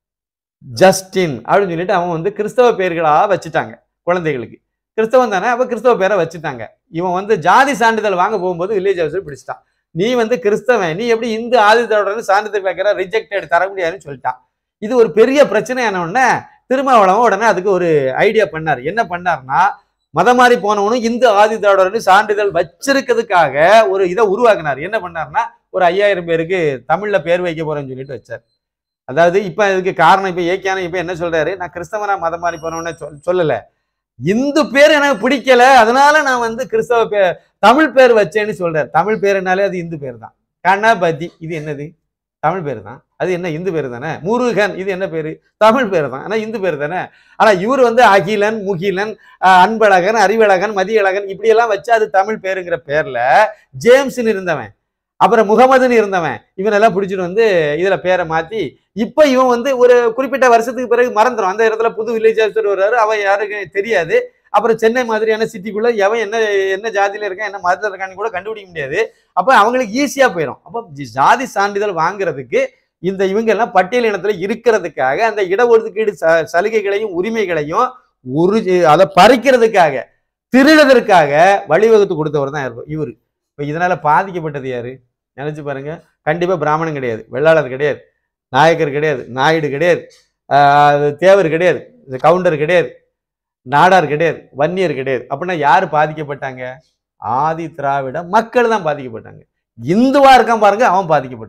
ஜஸ்டின் அப்படின்னு சொல்லிட்டு அவன் வந்து கிறிஸ்தவ பெயர்களா வச்சுட்டாங்க குழந்தைகளுக்கு கிறிஸ்தவன் தானே அப்ப கிறிஸ்தவ பேரை வச்சுட்டாங்க இவன் வந்து ஜாதி சான்றிதழ் வாங்க போகும்போது வில்லேஜ் ஹவுஸ் பிடிச்சிட்டான் நீ வந்து கிறிஸ்தவன் நீ எப்படி இந்து ஆதித்தோட சான்றிதழ் வைக்கிற ரிஜெக்டட் தர முடியாதுன்னு சொல்லிட்டான் இது ஒரு பெரிய பிரச்சனையான உடனே திருமாவளவன் உடனே அதுக்கு ஒரு ஐடியா பண்ணார் என்ன பண்ணார்னா மதம் மாறி போனவனும் இந்து ஆதித்தோட சான்றிதழ் வச்சிருக்கிறதுக்காக ஒரு இதை உருவாக்குனார் என்ன பண்ணார்னா ஒரு ஐயாயிரம் பேருக்கு தமிழ்ல பேர் வைக்க போறேன்னு சொல்லிட்டு வச்சார் அதாவது இப்ப இதுக்கு காரணம் இப்ப ஏக்கியான இப்ப என்ன சொல்றாரு நான் கிறிஸ்தவனா மதம் மாறி போனவன சொல் சொல்லல இந்து பேர் எனக்கு பிடிக்கல அதனால நான் வந்து கிறிஸ்தவ பேர் தமிழ் பேர் வச்சேன்னு சொல்றாரு தமிழ் பேருனாலே அது இந்து பேர் தான் கணபதி இது என்னது தமிழ் பேர் தான் அது என்ன இந்து பேர் தானே முருகன் இது என்ன பேரு தமிழ் பேர் தான் ஆனா இந்து பேர் தானே ஆனா இவர் வந்து அகிலன் முகிலன் ஆஹ் அன்பழகன் அறிவழகன் மதியழகன் இப்படி எல்லாம் வச்சு அது தமிழ் பேருங்கிற பேர்ல ஜேம்ஸ்னு இருந்தவன் அப்புறம் முகமதுன்னு இருந்தவன் இவன் எல்லாம் பிடிச்சிட்டு வந்து இதுல பேரை மாத்தி இப்ப இவன் வந்து ஒரு குறிப்பிட்ட வருஷத்துக்கு பிறகு மறந்துடும் அந்த இடத்துல புது வில்லேஜ் ஆஃபீஸர் வர்றாரு அவன் யாருக்கு தெரியாது அப்புறம் சென்னை மாதிரியான சிட்டிக்குள்ள எவன் என்ன என்ன ஜாதியில இருக்கான் என்ன மதத்துல இருக்கான்னு கூட கண்டுபிடிக்க முடியாது அப்ப அவங்களுக்கு ஈஸியா போயிடும் அப்போ ஜி- ஜாதி சான்றிதழ் வாங்குறதுக்கு இந்த இவங்க எல்லாம் பட்டியல் இனத்துல இருக்கிறதுக்காக அந்த இடஒதுக்கீடு ச- சலுகைகளையும் உரிமைகளையும் ஒரு அதை பறிக்கிறதுக்காக திருடுறதற்காக வழிவகுத்து கொடுத்தவர் தான் இவர் இப்ப இதனால பாதிக்கப்பட்டது யாரு நினைச்சு பாருங்க கண்டிப்பா பிராமணன் கிடையாது வெள்ளாளர் கிடையாது நாயக்கர் கிடையாது நாயுடு கிடையாது ஆஹ் தேவர் கிடையாது இது கவுண்டர் கிடையாது நாடார் கிடையாது வன்னியர் கிடையாது அப்படின்னா யார் பாதிக்கப்பட்டாங்க ஆதி திராவிட மக்கள் தான் பாதிக்கப்பட்டாங்க இந்துவா இருக்கான் பாருங்க அவன் பாதிக்கப்பட்டிருக்கான்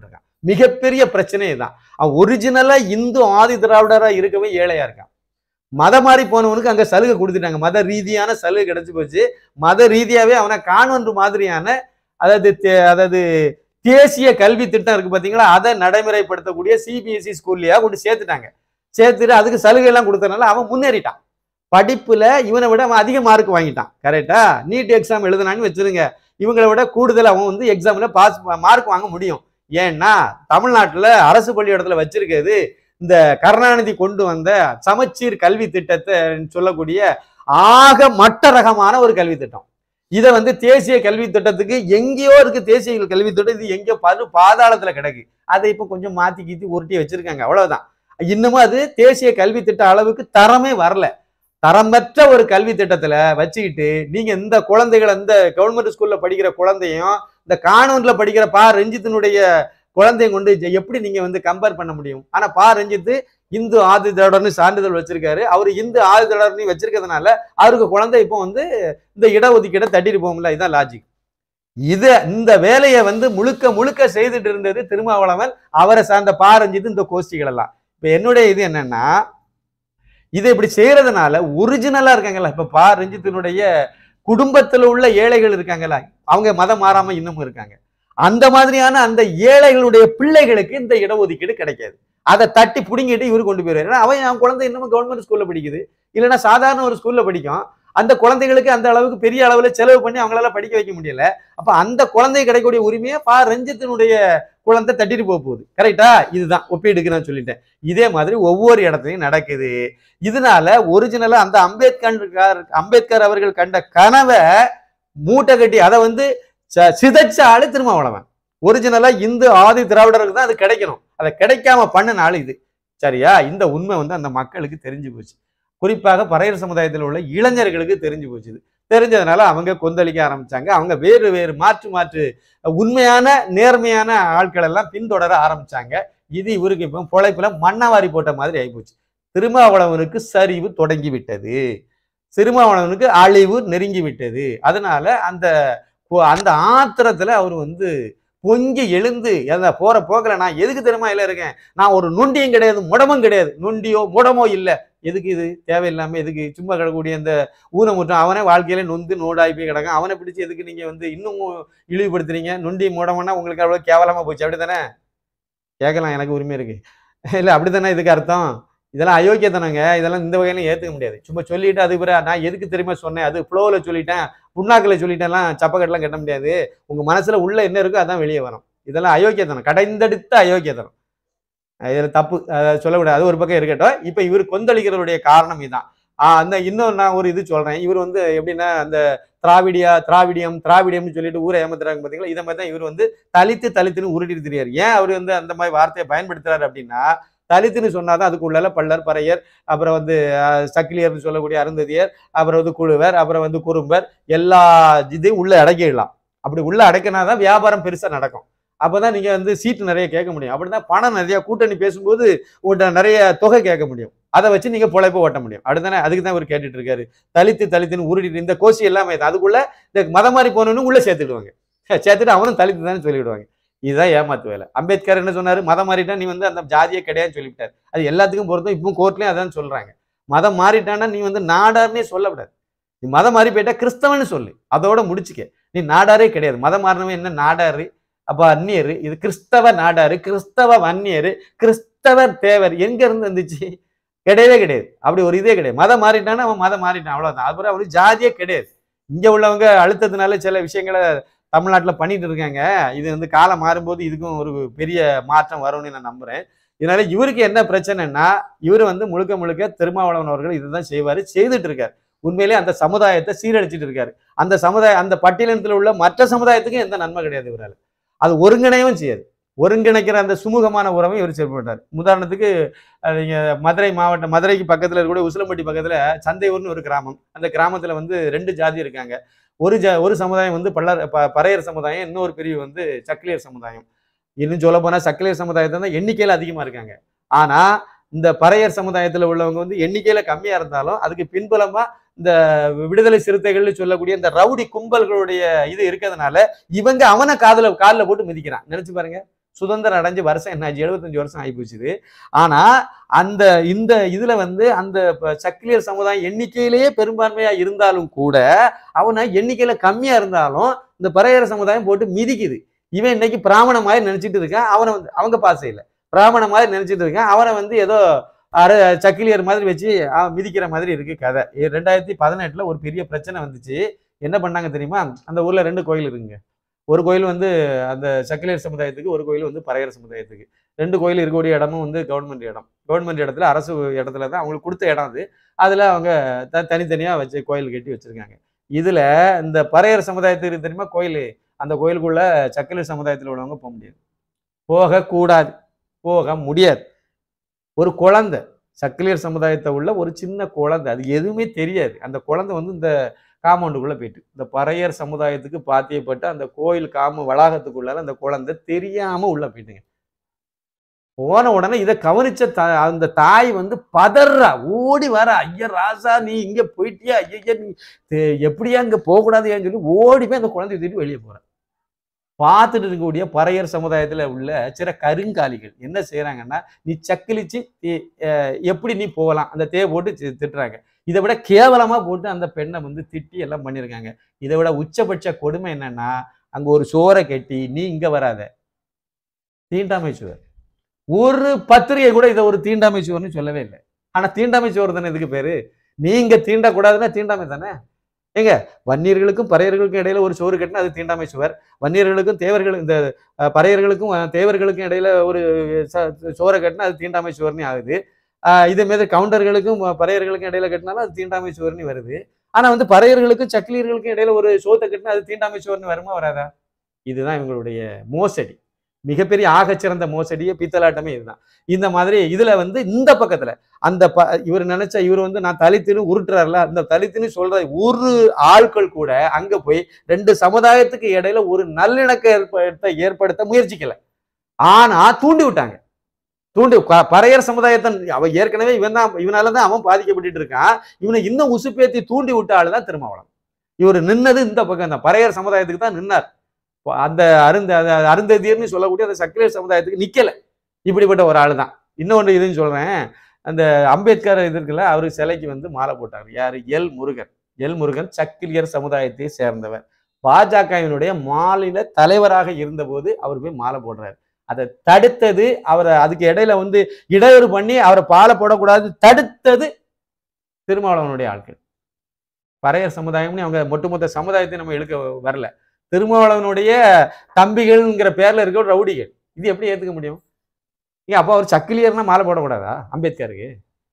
மிகப்பெரிய பிரச்சனை தான் அவன் ஒரிஜினலா இந்து ஆதி திராவிடரா இருக்கவே ஏழையா இருக்கான் மத மாறி போனவனுக்கு அங்க சலுகை கொடுத்துட்டாங்க மத ரீதியான சலுகை கிடைச்சு போச்சு மத ரீதியாவே அவனை கான்வென்ட் மாதிரியான அதாவது தே- அதாவது தேசிய கல்வி திட்டம் இருக்கு பாத்தீங்களா அதை நடைமுறைப்படுத்தக்கூடிய சிபிஎஸ்இ ஸ்கூல்லயா கொண்டு சேர்த்துட்டாங்க சேர்த்துட்டு அதுக்கு சலுகை எல்லாம் கொடுத்தனால அவன் முன்னேறிட்டான் படிப்புல இவனை விட அவன் அதிக மார்க் வாங்கிட்டான் கரெக்டா நீட் எக்ஸாம் எழுதுனான்னு வச்சிருங்க இவங்களை விட கூடுதல் அவன் வந்து எக்ஸாம்ல பாஸ் மார்க் வாங்க முடியும் ஏன்னா தமிழ்நாட்டுல அரசு பள்ளிக்கூடத்துல வச்சிருக்கிறது இந்த கருணாநிதி கொண்டு வந்த சமச்சீர் கல்வி திட்டத்தை சொல்லக்கூடிய ஆக மட்ட ரகமான ஒரு கல்வி திட்டம் இதை வந்து தேசிய கல்வி திட்டத்துக்கு எங்கேயோ இருக்கு தேசிய கல்வி திட்டம் இது எங்கேயோ பரு பாதாளத்துல கிடக்கு அதை இப்போ கொஞ்சம் மாத்தி கீத்தி உருட்டி வச்சிருக்காங்க அவ்வளவுதான் இன்னமும் அது தேசிய கல்வி திட்ட அளவுக்கு தரமே வரல தரமற்ற ஒரு கல்வி திட்டத்துல வச்சுக்கிட்டு நீங்க இந்த குழந்தைகளை இந்த கவர்மெண்ட் ஸ்கூல்ல படிக்கிற குழந்தையும் இந்த கான்வென்ட்ல படிக்கிற பா ரஞ்சித்தினுடைய குழந்தையும் கொண்டு ஜெ- எப்படி நீங்க வந்து கம்பேர் பண்ண முடியும் ஆனா பா ரஞ்சித் இந்து ஆதி திராவிடர்னு சான்றிதழ் வச்சிருக்காரு அவர் இந்து ஆதி திராவிடர்னு வச்சிருக்கிறதுனால அவருக்கு குழந்தை இப்போ வந்து இந்த இடஒதுக்கீடை தட்டிட்டு போகும்ல இதான் லாஜிக் இத இந்த வேலையை வந்து முழுக்க முழுக்க செய்துட்டு இருந்தது திருமாவளவன் அவரை சார்ந்த பா ரஞ்சித் இந்த கோஷ்டிகள் எல்லாம் இப்ப என்னுடைய இது என்னன்னா இதை இப்படி செய்யறதுனால ஒரிஜினலா இருக்காங்கல்ல இப்ப பா ரஞ்சித்தினுடைய குடும்பத்துல உள்ள ஏழைகள் இருக்காங்கல்ல அவங்க மதம் மாறாம இன்னமும் இருக்காங்க அந்த மாதிரியான அந்த ஏழைகளுடைய பிள்ளைகளுக்கு இந்த இடஒதுக்கீடு கிடைக்காது அதை தட்டி புடுங்கிட்டு இவரு கொண்டு போயிருவாரு ஏன்னா அவன் அவன் குழந்தை இன்னமும் கவர்மெண்ட் ஸ்கூல்ல படிக்குது இல்லைன்னா சாதாரண ஒரு ஸ்கூல்ல படிக்கும் அந்த குழந்தைகளுக்கு அந்த அளவுக்கு பெரிய அளவுல செலவு பண்ணி அவங்களால படிக்க வைக்க முடியல அப்ப அந்த குழந்தை கிடைக்கக்கூடிய உரிமையை பா ரஞ்சித்தினுடைய குழந்தை தட்டிட்டு போக போகுது கரெக்டா இதுதான் ஒப்பீடுக்கு நான் சொல்லிட்டேன் இதே மாதிரி ஒவ்வொரு இடத்துலையும் நடக்குது இதனால ஒரிஜினலா அந்த அம்பேத்கர் அம்பேத்கர் அவர்கள் கண்ட கனவை மூட்டை கட்டி அதை வந்து ச- சிதைச்ச ஆளு திருமாவளவன் ஒரிஜினலா இந்து ஆதி திராவிடருக்கு தான் அது கிடைக்கணும் அதை கிடைக்காம பண்ணின ஆளு இது சரியா இந்த உண்மை வந்து அந்த மக்களுக்கு தெரிஞ்சு போச்சு குறிப்பாக பறையர் சமுதாயத்தில் உள்ள இளைஞர்களுக்கு தெரிஞ்சு போச்சு இது தெரிஞ்சதுனால அவங்க கொந்தளிக்க ஆரம்பிச்சாங்க அவங்க வேறு வேறு மாற்று மாற்று உண்மையான நேர்மையான ஆட்கள் எல்லாம் பின்தொடர ஆரம்பிச்சாங்க இது இவருக்கு இப்போ பொழைப்புல மண்ணவாரி போட்ட மாதிரி ஆயிப்போச்சு திருமாவளவனுக்கு சரிவு தொடங்கி விட்டது திருமாவளவனுக்கு அழிவு நெருங்கி விட்டது அதனால அந்த பொ- அந்த ஆத்திரத்துல அவர் வந்து பொங்கி எழுந்து எதை போற போக்கல நான் எதுக்கு தெரியுமா இல்ல இருக்கேன் நான் ஒரு நொண்டியும் கிடையாது முடமும் கிடையாது நொண்டியோ முடமோ இல்ல எதுக்கு இது தேவையில்லாம எதுக்கு சும்மா கிடக்கக்கூடிய அந்த ஊனமுற்றம் அவனே வாழ்க்கையில நொந்து நோடாய் போய் கிடக்கும் அவனை பிடிச்சு எதுக்கு நீங்க வந்து இன்னும் இழிவுபடுத்துறீங்க நொண்டி முடமன்னா உங்களுக்கு அவ்வளவு கேவலமா போச்சு அப்படித்தானே கேட்கலாம் எனக்கு உரிமை இருக்கு இல்ல அப்படித்தானே இதுக்கு அர்த்தம் இதெல்லாம் அயோக்கியத்தனங்க இதெல்லாம் இந்த வகையில ஏத்துக்க முடியாது சும்மா சொல்லிட்டு அது பிறகு நான் எதுக்கு தெரியுமா சொன்னேன் அது ஃப்ளோவில் சொல்லிட்டேன் புண்ணாக்கில் சொல்லிட்டேன்லாம் சப்பக்கட்டெல்லாம் கட்ட முடியாது உங்க மனசுல உள்ள என்ன இருக்கோ அதான் வெளியே வரும் இதெல்லாம் அயோக்கியத்தனம் கடைந்தெடுத்த அயோக்கியத்தனம் இதுல தப்பு அஹ் சொல்லக்கூடாது அது ஒரு பக்கம் இருக்கட்டும் இப்ப இவர் கொந்தளிக்கிறவருடைய காரணம் இதான் ஆஹ் அந்த இன்னும் நான் ஒரு இது சொல்றேன் இவர் வந்து எப்படின்னா அந்த திராவிடியா திராவிடியம் திராவிடியம்னு சொல்லிட்டு ஊரை ஏமாத்துறாங்க பாத்தீங்களா இதை மாதிரி தான் இவர் வந்து தலித்து தலித்துன்னு உருட்டிட்டு தெரியாரு ஏன் அவர் வந்து அந்த மாதிரி வார்த்தையை பயன்படுத்துறாரு அப்படின்னா தலித்துன்னு சொன்னாதான் அதுக்குள்ளால பல்லர் பறையர் அப்புறம் வந்து அஹ், சக்கிலியர்னு சொல்லக்கூடிய அருந்ததியர் அப்புறம் வந்து குழுவர் அப்புறம் வந்து குறும்பர் எல்லா இதையும் உள்ள அடக்கிடலாம் அப்படி உள்ள அடக்கினாதான் வியாபாரம் பெருசா நடக்கும் அப்பதான் நீங்க வந்து சீட்டு நிறைய கேட்க முடியும் அப்படிதான் பணம் நிறைய கூட்டணி பேசும்போது உங்கள்கிட்ட நிறைய தொகை கேட்க முடியும் அதை வச்சு நீங்க பொழைப்பு ஓட்ட முடியும் அடுத்தானே அதுக்கு தான் இவர் கேட்டுட்டு இருக்காரு தலித்து தலித்துன்னு உருட்டிட்டு இந்த கோஷி எல்லாமே இது. அதுக்குள்ள இந்த மதம் மாறி போனவனு உள்ள சேர்த்துடுவாங்க சேர்த்துட்டு அவனும் தலித்து தானே சொல்லிவிடுவாங்க இதுதான் ஏமாத்து வேலை அம்பேத்கர் என்ன சொன்னாரு மதம் மாறிட்டா நீ வந்து அந்த ஜாதியே கிடையாதுன்னு சொல்லிவிட்டாரு அது எல்லாத்துக்கும் பொறுத்தும் இப்போ கோர்ட்லயும் அதான் சொல்றாங்க மதம் மாறிட்டான்னா நீ வந்து நாடார்னே சொல்லக்கூடாது நீ மதம் மாறி போயிட்டா கிறிஸ்தவன்னு சொல்லு அதோட முடிச்சுக்க நீ நாடாரே கிடையாது மதம் மாறினவன் என்ன நாடாரு அப்ப அந்நியர் இது கிறிஸ்தவ நாடாரு கிறிஸ்தவ வன்னியர் கிறிஸ்தவர் தேவர் எங்க இருந்து வந்துச்சு கிடையவே கிடையாது அப்படி ஒரு இதே கிடையாது மதம் மாறிட்டான்னா அவன் மதம் மாறிட்டான் அவ்வளவுதான் அப்புறம் அவனுக்கு ஜாதியே கிடையாது இங்க உள்ளவங்க அழுத்தத்தினால சில விஷயங்களை தமிழ்நாட்டுல பண்ணிட்டு இருக்காங்க இது வந்து காலம் மாறும்போது இதுக்கும் ஒரு பெரிய மாற்றம் வரும்னு நான் நம்புறேன் இதனால இவருக்கு என்ன பிரச்சனைன்னா இவர் வந்து முழுக்க முழுக்க திருமாவளவன் அவர்கள் இதுதான் செய்வாரு செய்துட்டு இருக்காரு உண்மையிலேயே அந்த சமுதாயத்தை சீரழிச்சிட்டு இருக்காரு அந்த சமுதாய அந்த பட்டியலினத்தில் உள்ள மற்ற சமுதாயத்துக்கும் எந்த நன்மை கிடையாது இவரால் அது ஒருங்கிணையவும் செய்யாது ஒருங்கிணைக்கிற அந்த சுமூகமான உறவை இவர் செயல்பட்டார் உதாரணத்துக்கு அஹ், நீங்க மதுரை மாவட்டம் மதுரைக்கு பக்கத்துல இருக்கக்கூடிய உசிலம்பட்டி பக்கத்துல சந்தையூர்னு ஒரு கிராமம் அந்த கிராமத்துல வந்து ரெண்டு ஜாதி இருக்காங்க ஒரு ஜா ஒரு சமுதாயம் வந்து பல்லர் ப- பறையர் சமுதாயம் இன்னொரு பிரிவு வந்து சக்கிலியர் சமுதாயம் இன்னும் சொல்ல போனா சக்கிலியர் சமுதாயத்தை தான் எண்ணிக்கையில அதிகமா இருக்காங்க ஆனா இந்த பறையர் சமுதாயத்துல உள்ளவங்க வந்து எண்ணிக்கையில கம்மியா இருந்தாலும் அதுக்கு பின்புலமா இந்த விடுதலை சிறுத்தைகள்னு சொல்லக்கூடிய இந்த ரவுடி கும்பல்களுடைய இது இருக்கிறதுனால இவங்க அவனை காதுல காலில் போட்டு மிதிக்கிறான் நினைச்சு பாருங்க சுதந்திரம் அடைஞ்சு வருஷம் என்னாச்சு எழுபத்தஞ்சு வருஷம் ஆகி போச்சுது ஆனா அந்த இந்த இதுல வந்து அந்த ப- சக்கிலியர் சமுதாயம் எண்ணிக்கையிலேயே பெரும்பான்மையா இருந்தாலும் கூட அவனை எண்ணிக்கையில கம்மியா இருந்தாலும் இந்த பறையர் சமுதாயம் போட்டு மிதிக்குது இவன் இன்னைக்கு பிராமண மாதிரி நினைச்சிட்டு இருக்கான் அவனை வந்து அவங்க பாசை இல்லை பிராமண மாதிரி நினைச்சிட்டு இருக்கான் அவனை வந்து ஏதோ அர சக்கிலியர் மாதிரி வச்சு அவன் மிதிக்கிற மாதிரி இருக்கு கதை எ- ரெண்டாயிரத்தி பதினெட்டுல ஒரு பெரிய பிரச்சனை வந்துச்சு என்ன பண்ணாங்க தெரியுமா அந்த ஊர்ல ரெண்டு கோயில் இருக்குங்க ஒரு கோயில் வந்து அந்த சக்கிலியர் சமுதாயத்துக்கு ஒரு கோயில் வந்து பறையர் சமுதாயத்துக்கு ரெண்டு கோயில் இருக்கக்கூடிய இடமும் வந்து கவர்மெண்ட் இடம் கவர்மெண்ட் இடத்துல அரசு இடத்துல தான் அவங்களுக்கு கொடுத்த இடம் அது அதில் அவங்க த தனித்தனியாக வச்சு கோயில் கட்டி வச்சிருக்காங்க இதில் இந்த பறையர் சமுதாயத்துக்கு தெரியுமா கோயில் அந்த கோயிலுக்குள்ள சக்கிலியர் சமுதாயத்தில் உள்ளவங்க போக முடியாது போகக்கூடாது போக முடியாது ஒரு குழந்தை சக்கிலியர் சமுதாயத்தை உள்ள ஒரு சின்ன குழந்தை அது எதுவுமே தெரியாது அந்த குழந்தை வந்து இந்த காம்பவுண்டுக்குள்ள போயிட்டு இந்த பறையர் சமுதாயத்துக்கு பாத்தியப்பட்டு அந்த கோயில் காம வளாகத்துக்குள்ளார அந்த குழந்தை தெரியாம உள்ள போயிட்டுங்க போன உடனே இதை கவனிச்ச த அந்த தாய் வந்து பதறா ஓடி வர ஐயா ராசா நீ இங்க போயிட்டியா ஐயா நீ தே- எப்படியா இங்க போகக்கூடாதுன்னு சொல்லி ஓடி போய் அந்த குழந்தைய தூக்கிட்டு வெளியே போற பார்த்துட்டு இருக்கக்கூடிய பறையர் சமுதாயத்துல உள்ள சில கருங்காலிகள் என்ன செய்யறாங்கன்னா நீ சக்கிலிச்சு தே- அஹ் எப்படி நீ போகலாம் அந்த தேவை போட்டு தி- திட்டுறாங்க இதை விட கேவலமா போட்டு அந்த பெண்ணை வந்து திட்டி எல்லாம் பண்ணியிருக்காங்க இதை விட உச்சபட்ச கொடுமை என்னன்னா அங்க ஒரு சோறை கட்டி நீ இங்க வராத தீண்டாமை சுவர் ஒரு பத்திரிகை கூட இதை ஒரு தீண்டாமை சுவர்னு சொல்லவே இல்லை ஆனா தீண்டாமை சுவர் தானே இதுக்கு பேரு நீங்க தீண்டக்கூடாதுன்னா தீண்டாமை தானே ஏங்க வன்னியர்களுக்கும் பறையர்களுக்கும் இடையில ஒரு சோறு கட்டினா அது தீண்டாமை சுவர் வன்னியர்களுக்கும் தேவர்கள் இந்த அஹ், பறையர்களுக்கும் அஹ், தேவர்களுக்கும் இடையில ஒரு ச- சோறை கட்டினா அது தீண்டாமை சுவர்னு ஆகுது ஆஹ் இதே மாதிரி கவுண்டர்களுக்கும் அஹ், பறையர்களுக்கும் இடையில கட்டினாலும் அது தீண்டாமை சுவர்னு வருது ஆனா வந்து பறையர்களுக்கும் சக்கிலியர்களுக்கும் இடையில ஒரு சோத்தை கட்டினா அது தீண்டாமை சுவர்னு வருமா வராதா இதுதான் இவங்களுடைய மோசடி மிகப்பெரிய ஆகச்சிறந்த மோசடியே பித்தலாட்டமே இதுதான் இந்த மாதிரி இதுல வந்து இந்த பக்கத்துல அந்த ப இவர் நினைச்ச இவர் வந்து நான் தலித்துன்னு உருட்டுறாருல அந்த தலித்துன்னு சொல்ற ஒரு ஆட்கள் கூட அங்க போய் ரெண்டு சமுதாயத்துக்கு இடையில ஒரு நல்லிணக்க ஏற்படுத்த ஏற்படுத்த முயற்சிக்கல ஆனா தூண்டி விட்டாங்க தூண்டி ப- பறையர் சமுதாயத்தை அவன் ஏற்கனவே இவன் தான் இவனால தான் அவன் பாதிக்கப்பட்டுட்டு இருக்கான் இவனை இன்னும் உசுப்பேத்தி தூண்டி விட்ட ஆளு தான் திருமாவளவன் இவர் நின்னது இந்த பக்கம் தான் பறையர் சமுதாயத்துக்கு தான் நின்னார் ப- அந்த அருந்த அந்த அருந்ததியர்னு சொல்லக்கூடிய அந்த சக்கிலியர் சமுதாயத்துக்கு நிக்கல இப்படிப்பட்ட ஒரு ஆளு தான் இன்னொன்று இதுன்னு சொல்றேன் அந்த அம்பேத்கர் இது இருக்குல்ல அவரு சிலைக்கு வந்து மாலை போட்டாங்க யாரு எல் முருகன் எல் முருகன் சக்கிலியர் சமுதாயத்தை சேர்ந்தவர் பாஜகவினுடைய மாநில தலைவராக இருந்தபோது அவர் போய் மாலை போடுறாரு அதை தடுத்தது அவரை அதுக்கு இடையில வந்து இடையூறு பண்ணி அவரை பாலை போடக்கூடாது தடுத்தது திருமாவளவனுடைய ஆட்கள் பறையர் சமுதாயம்னு அவங்க ஒட்டுமொத்த சமுதாயத்தை நம்ம இழுக்க வரல திருமாவளவனுடைய தம்பிகள்ங்கிற பேர்ல இருக்க ரவுடிகள் இது எப்படி ஏத்துக்க முடியும் ஏன் அப்போ அவர் சக்கிலியர்னா மாலை போடக்கூடாதா அம்பேத்கருக்கு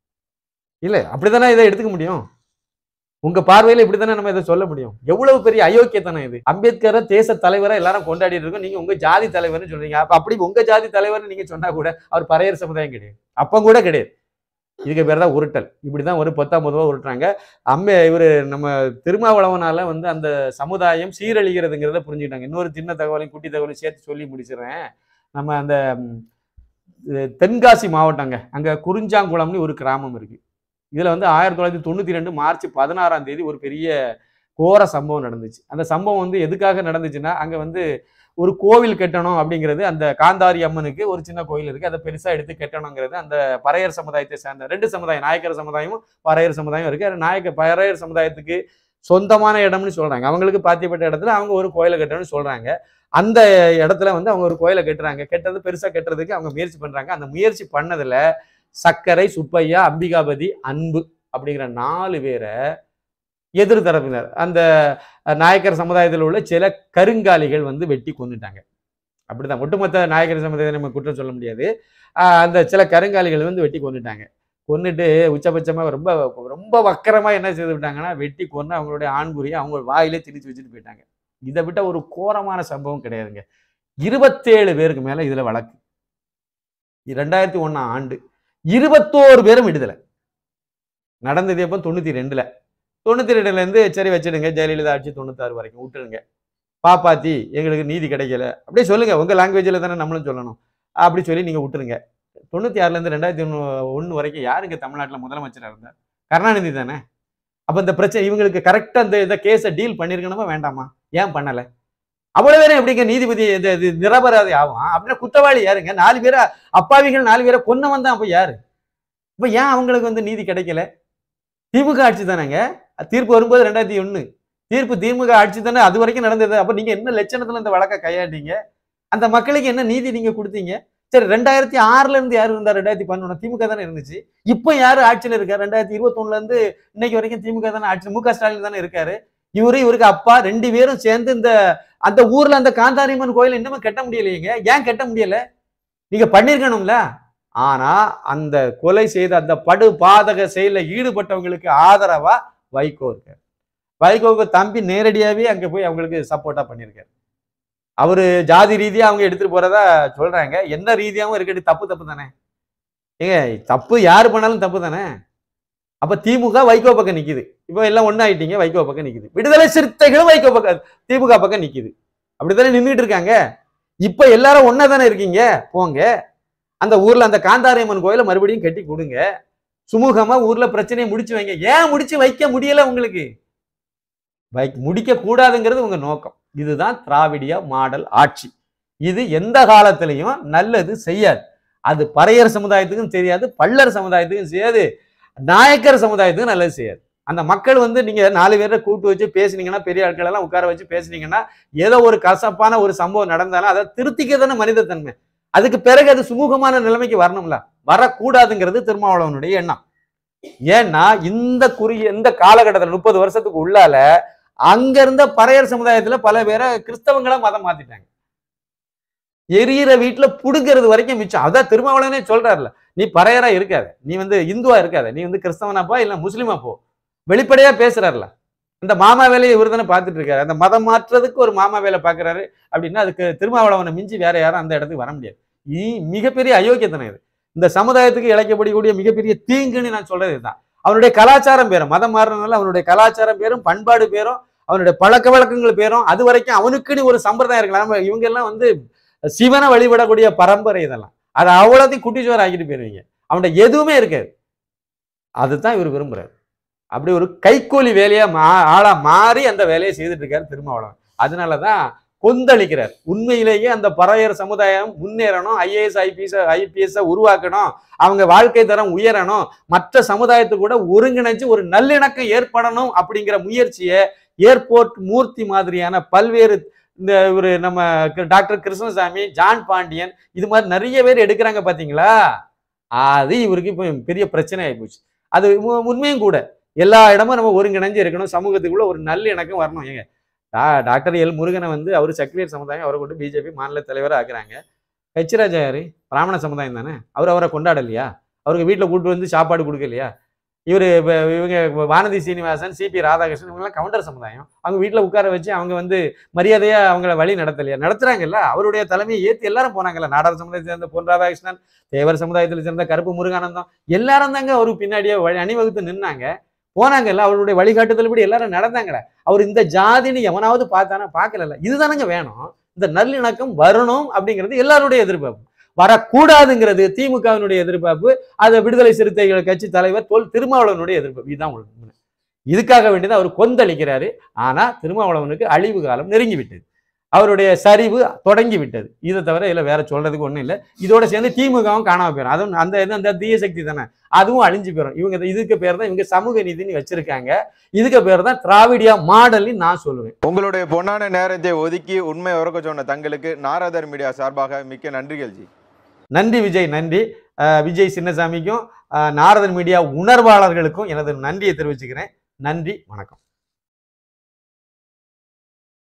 இல்ல அப்படித்தானே இதை எடுத்துக்க முடியும் உங்க பார்வையில இப்படித்தானே நம்ம இதை சொல்ல முடியும் எவ்வளவு பெரிய அயோக்கியத்தனம் இது அம்பேத்கரை தேச தலைவரா எல்லாரும் கொண்டாடிட்டு இருக்கோம் நீங்க உங்க ஜாதி தலைவர்னு சொல்றீங்க அப்ப அப்படி உங்க ஜாதி தலைவர்னு நீங்க சொன்னா கூட அவர் பறையர் சமுதாயம் கிடையாது அப்ப கூட கிடையாது இதுக்கு பேர் தான் உருட்டல் இப்படிதான் ஒரு பத்தாம் பொதுவா உருட்டுறாங்க அம்மே இவரு நம்ம திருமாவளவனால வந்து அந்த சமுதாயம் சீரழிகிறதுங்கிறத புரிஞ்சுக்கிட்டாங்க இன்னொரு சின்ன தகவலையும் குட்டி தகவலையும் சேர்த்து சொல்லி முடிச்சிடுறேன் நம்ம அந்த ம், இது தென்காசி மாவட்டங்க அங்க குறிஞ்சாங்குளம்னு ஒரு கிராமம் இருக்கு இதுல வந்து ஆயிரத்தி தொள்ளாயிரத்தி தொண்ணூத்தி ரெண்டு மார்ச் பதினாறாம் தேதி ஒரு பெரிய கோர சம்பவம் நடந்துச்சு அந்த சம்பவம் வந்து எதுக்காக நடந்துச்சுன்னா அங்க வந்து ஒரு கோவில் கட்டணும் அப்படிங்கிறது அந்த காந்தாரி அம்மனுக்கு ஒரு சின்ன கோயில் இருக்கு அதை பெருசா எடுத்து கட்டணுங்கிறது அந்த பறையர் சமுதாயத்தை சேர்ந்த ரெண்டு சமுதாயம் நாயக்கர் சமுதாயமும் பறையர் சமுதாயம் இருக்கு அது நாயக்க பறையர் சமுதாயத்துக்கு சொந்தமான இடம்னு சொல்றாங்க அவங்களுக்கு பாத்தியப்பட்ட இடத்துல அவங்க ஒரு கோயிலை கட்டணும்னு சொல்றாங்க அந்த இடத்துல வந்து அவங்க ஒரு கோயிலை கட்டுறாங்க கெட்டது பெருசா கட்டுறதுக்கு அவங்க முயற்சி பண்றாங்க அந்த முயற்சி பண்ணதுல சக்கரை சுப்பையா அம்பிகாபதி அன்பு அப்படிங்கிற நாலு பேரை எதிர் தரப்பினர் அந்த நாயக்கர் சமுதாயத்தில் உள்ள சில கருங்காலிகள் வந்து வெட்டி கொண்டுட்டாங்க அப்படிதான் ஒட்டுமொத்த நாயக்கர் சமுதாயத்தை நம்ம குற்றம் சொல்ல முடியாது ஆஹ் அந்த சில கருங்காலிகள் வந்து வெட்டி கொண்டுட்டாங்க கொன்னுட்டு உச்சபட்சமா ரொம்ப ரொம்ப வக்கரமா என்ன செய்து விட்டாங்கன்னா வெட்டி கொன்று அவங்களுடைய ஆண்குறியை அவங்க வாயிலே திணிச்சு வச்சுட்டு போயிட்டாங்க இதை விட்ட ஒரு கோரமான சம்பவம் கிடையாதுங்க இருபத்தேழு பேருக்கு மேல இதுல வழக்கு ரெண்டாயிரத்தி ஒண்ணாம் ஆண்டு இருபத்தோரு பேரும் விடுதலை நடந்தது எப்போ தொண்ணூத்தி ரெண்டுல தொண்ணூத்தி ரெண்டுல இருந்து சரி வச்சிடுங்க ஜெயலலிதா ஆட்சி தொண்ணூத்தாறு வரைக்கும் விட்டுருங்க பாப்பாத்தி எங்களுக்கு நீதி கிடைக்கல அப்படியே சொல்லுங்க உங்க லாங்குவேஜில் தானே நம்மளும் சொல்லணும் அப்படி சொல்லி நீங்க விட்டுருங்க தொண்ணூத்தி ஆறுல இருந்து ரெண்டாயிரத்தி ஒன்று ஒன்று வரைக்கும் யாருங்க தமிழ்நாட்டில் முதலமைச்சராக இருந்தார் கருணாநிதி தானே அப்ப இந்த பிரச்சனை இவங்களுக்கு கரெக்டா இந்த இந்த கேஸை டீல் பண்ணிருக்கணுமா வேண்டாமா ஏன் பண்ணல அவ்வளவு பேரும் எப்படிங்க நீதிபதி இது- இது நிரபராதி ஆகும் அப்படின்னா குற்றவாளி யாருங்க நாலு பேரை அப்பாவிகள் நாலு பேரை கொன்னவன் தான் அப்ப யாரு இப்ப ஏன் அவங்களுக்கு வந்து நீதி கிடைக்கல திமுக ஆட்சி தானேங்க தீர்ப்பு வரும்போது ரெண்டாயிரத்தி ஒண்ணு தீர்ப்பு திமுக ஆட்சி தானே அது வரைக்கும் நடந்தது அப்ப நீங்க என்ன லட்சணத்துல இந்த வழக்கை கையாண்டீங்க அந்த மக்களுக்கு என்ன நீதி நீங்க கொடுத்தீங்க சரி ரெண்டாயிரத்தி ஆறுல இருந்து யாரு இருந்தா ரெண்டாயிரத்தி பதினொன்று திமுக தானே இருந்துச்சு இப்போ யாரு ஆட்சியில இருக்காரு ரெண்டாயிரத்தி இருபத்தொன்னுல இருந்து இன்னைக்கு வரைக்கும் திமுக தானே ஆட்சி மு க ஸ்டாலின் தானே இருக்காரு இவரு இவருக்கு அப்பா ரெண்டு பேரும் சேர்ந்து இந்த அந்த ஊர்ல அந்த காந்தாரியம்மன் கோயில் இன்னுமே கட்ட முடியலையேங்க ஏன் கட்ட முடியல நீங்க பண்ணிருக்கணும்ல ஆனா அந்த கொலை செய்த அந்த படு பாதக செயல ஈடுபட்டவங்களுக்கு ஆதரவா வைகோ இருக்காரு வைகோவுக்கு தம்பி நேரடியாவே அங்க போய் அவங்களுக்கு சப்போர்ட்டா பண்ணியிருக்காரு அவரு ஜாதி ரீதியா அவங்க எடுத்துட்டு போறதா சொல்றாங்க என்ன ரீதியாவும் இருக்கட்டும் தப்பு தப்பு தானே ஏங்க தப்பு யாரு பண்ணாலும் தப்பு தானே அப்ப திமுக வைகோ பக்கம் நிக்குது இப்போ எல்லாம் ஒண்ணாயிட்டீங்க வைகோ பக்கம் நிக்குது விடுதலை சிறுத்தைகளும் வைகோ பக்கம் திமுக பக்கம் நிக்குது அப்படித்தானே நின்றுட்டு இருக்காங்க இப்ப எல்லாரும் ஒன்னா தானே இருக்கீங்க போங்க அந்த ஊர்ல அந்த காந்தாரியம்மன் கோயிலை மறுபடியும் கட்டி கொடுங்க சுமூகமா ஊர்ல பிரச்சனையை முடிச்சு வைங்க ஏன் முடிச்சு வைக்க முடியல உங்களுக்கு வை முடிக்க கூடாதுங்கிறது உங்க நோக்கம் இதுதான் திராவிடிய மாடல் ஆட்சி இது எந்த காலத்திலையும் நல்லது செய்யாது அது பறையர் சமுதாயத்துக்கும் தெரியாது பல்லர் சமுதாயத்துக்கும் செய்யாது நாயக்கர் சமுதாயத்துக்கும் நல்லது செய்யாது அந்த மக்கள் வந்து நீங்க நாலு பேரை கூட்டு வச்சு பேசுனீங்கன்னா பெரிய ஆட்கள் எல்லாம் உட்கார வச்சு பேசுனீங்கன்னா ஏதோ ஒரு கசப்பான ஒரு சம்பவம் நடந்தாலும் அதை திருத்திக்க தானே மனிதத்தன்மை அதுக்கு பிறகு அது சுமூகமான நிலைமைக்கு வரணும்ல வரக்கூடாதுங்கிறது திருமாவளவனுடைய எண்ணம் ஏன்னா இந்த குறுகிய இந்த காலகட்டத்தில் முப்பது வருஷத்துக்கு உள்ளால அங்க இருந்த பறையர் சமுதாயத்துல பல பேரை கிறிஸ்தவங்களா மதம் மாத்திட்டாங்க எரியிற வீட்டுல புடுங்கிறது வரைக்கும் மிச்சம் அதான் திருமாவளவனே சொல்றாருல நீ பறையரா இருக்காத நீ வந்து இந்துவா இருக்காத நீ வந்து கிறிஸ்தவனாப்பா இல்ல முஸ்லிமா போ வெளிப்படையா பேசுறாருல இந்த மாமா வேலையை இவர் தானே பார்த்துட்டு இருக்காரு அந்த மதம் மாற்றுறதுக்கு ஒரு மாமா வேலை பார்க்கறாரு அப்படின்னா அதுக்கு திருமாவளவனை மிஞ்சி வேற யாரும் அந்த இடத்துக்கு வர முடியாது இ மிகப்பெரிய அயோக்கியத்தனம் இது இந்த சமுதாயத்துக்கு இழைக்கப்படக்கூடிய மிகப்பெரிய தீங்குன்னு நான் சொல்றது இதுதான் அவனுடைய கலாச்சாரம் பேரும் மதம் மாறினால அவனுடைய கலாச்சாரம் பேரும் பண்பாடு பேரும் அவனுடைய பழக்க வழக்கங்கள் பேரும் அது வரைக்கும் அவனுக்குன்னு ஒரு சம்பிரதாயம் இருக்கலாம் நம்ம இவங்க எல்லாம் வந்து சிவனை வழிபடக்கூடிய பரம்பரை இதெல்லாம் அதை அவ்வளோத்தையும் குட்டிச்சோறு ஆக்கிட்டு போயிருவீங்க அவன்கிட்ட எதுவுமே இருக்காது அதுதான் இவர் விரும்புறாரு அப்படி ஒரு கைக்கூலி வேலையா மா ஆளா மாறி அந்த வேலையை செய்துட்டு இருக்காரு திருமாவளவன் அதனாலதான் கொந்தளிக்கிறார் உண்மையிலேயே அந்த பறையர் சமுதாயம் முன்னேறணும் ஐஏஎஸ் ஐபிஎஸ் ஐபிஎஸ் உருவாக்கணும் அவங்க வாழ்க்கை தரம் உயரணும் மற்ற சமுதாயத்து கூட ஒருங்கிணைஞ்சு ஒரு நல்லிணக்கம் ஏற்படணும் அப்படிங்கிற முயற்சியை ஏர்போர்ட் மூர்த்தி மாதிரியான பல்வேறு இந்த ஒரு நம்ம க- டாக்டர் கிருஷ்ணசாமி ஜான் பாண்டியன் இது மாதிரி நிறைய பேர் எடுக்கிறாங்க பாத்தீங்களா அது இவருக்கு இப்போ பெரிய பிரச்சனை ஆயிப்போச்சு அது உ- உண்மையும் கூட எல்லா இடமும் நம்ம ஒருங்கிணைஞ்சு இருக்கணும் சமூகத்துக்குள்ள ஒரு நல்லிணக்கம் வரணும் ஏங்க டா- டாக்டர் எல் முருகனை வந்து அவர் சக்திவேல் சமுதாயம் அவரை கொண்டு பிஜேபி மாநில தலைவராக ஆக்குறாங்க ஹெச்ராஜா யாரு பிராமண சமுதாயம் தானே அவர் அவரை கொண்டாடலையா அவருக்கு வீட்டில் கூட்டு வந்து சாப்பாடு கொடுக்கலையா இவர் இவங்க வானதி சீனிவாசன் சிபி ராதாகிருஷ்ணன் இவங்கெல்லாம் கவுண்டர் சமுதாயம் அவங்க வீட்டில் உட்கார வச்சு அவங்க வந்து மரியாதையா அவங்கள வழி நடத்தலையா நடத்துறாங்கல்ல அவருடைய தலைமையை ஏற்றி எல்லாரும் போனாங்கல்ல நாடார் சமுதாயத்தை சேர்ந்த பொன் ராதாகிருஷ்ணன் தேவர் சமுதாயத்தில் சேர்ந்த கருப்பு முருகானந்தம் எல்லாரும் தாங்க அவருக்கு பின்னாடியே வழி அணிவகுத்து நின்னாங்க போனாங்கல்ல அவருடைய வழிகாட்டுதல்படி எல்லாரும் நடந்தாங்களே அவர் இந்த ஜாதின்னு எவனாவது பார்த்தானா பார்க்கல இதுதானங்க வேணும் இந்த நல்லிணக்கம் வரணும் அப்படிங்கிறது எல்லாருடைய எதிர்பார்ப்பு வரக்கூடாதுங்கிறது திமுகவினுடைய எதிர்பார்ப்பு அதை விடுதலை சிறுத்தைகள் கட்சி தலைவர் தொல் திருமாவளவனுடைய எதிர்பார்ப்பு இதுதான் உண்மை இதுக்காக வேண்டியது அவர் கொந்தளிக்கிறாரு ஆனா திருமாவளவனுக்கு அழிவு காலம் நெருங்கி விட்டது அவருடைய சரிவு தொடங்கி விட்டது இதை தவிர இதுல வேற சொல்றதுக்கு ஒண்ணும் இல்லை இதோட சேர்ந்து திமுகவும் காணாம போயிடும் அதுவும் அந்த இது அந்த தீய சக்தி தானே அதுவும் அழிஞ்சு போயிடும் இவங்க இத- இதுக்கு பேர் தான் இவங்க சமூக நீதினு வச்சிருக்காங்க இதுக்கு பேர் தான் திராவிடியா மாடல்னு நான் சொல்லுவேன் உங்களுடைய பொன்னான நேரத்தை ஒதுக்கி உண்மை உறக்க சொன்ன தங்களுக்கு நாராதர் மீடியா சார்பாக மிக்க நன்றிகள் ஜி நன்றி விஜய் நன்றி அஹ் விஜய் சின்னசாமிக்கும் அஹ் நாரதன் மீடியா உணர்வாளர்களுக்கும் எனது நன்றியை தெரிவிச்சுக்கிறேன் நன்றி வணக்கம்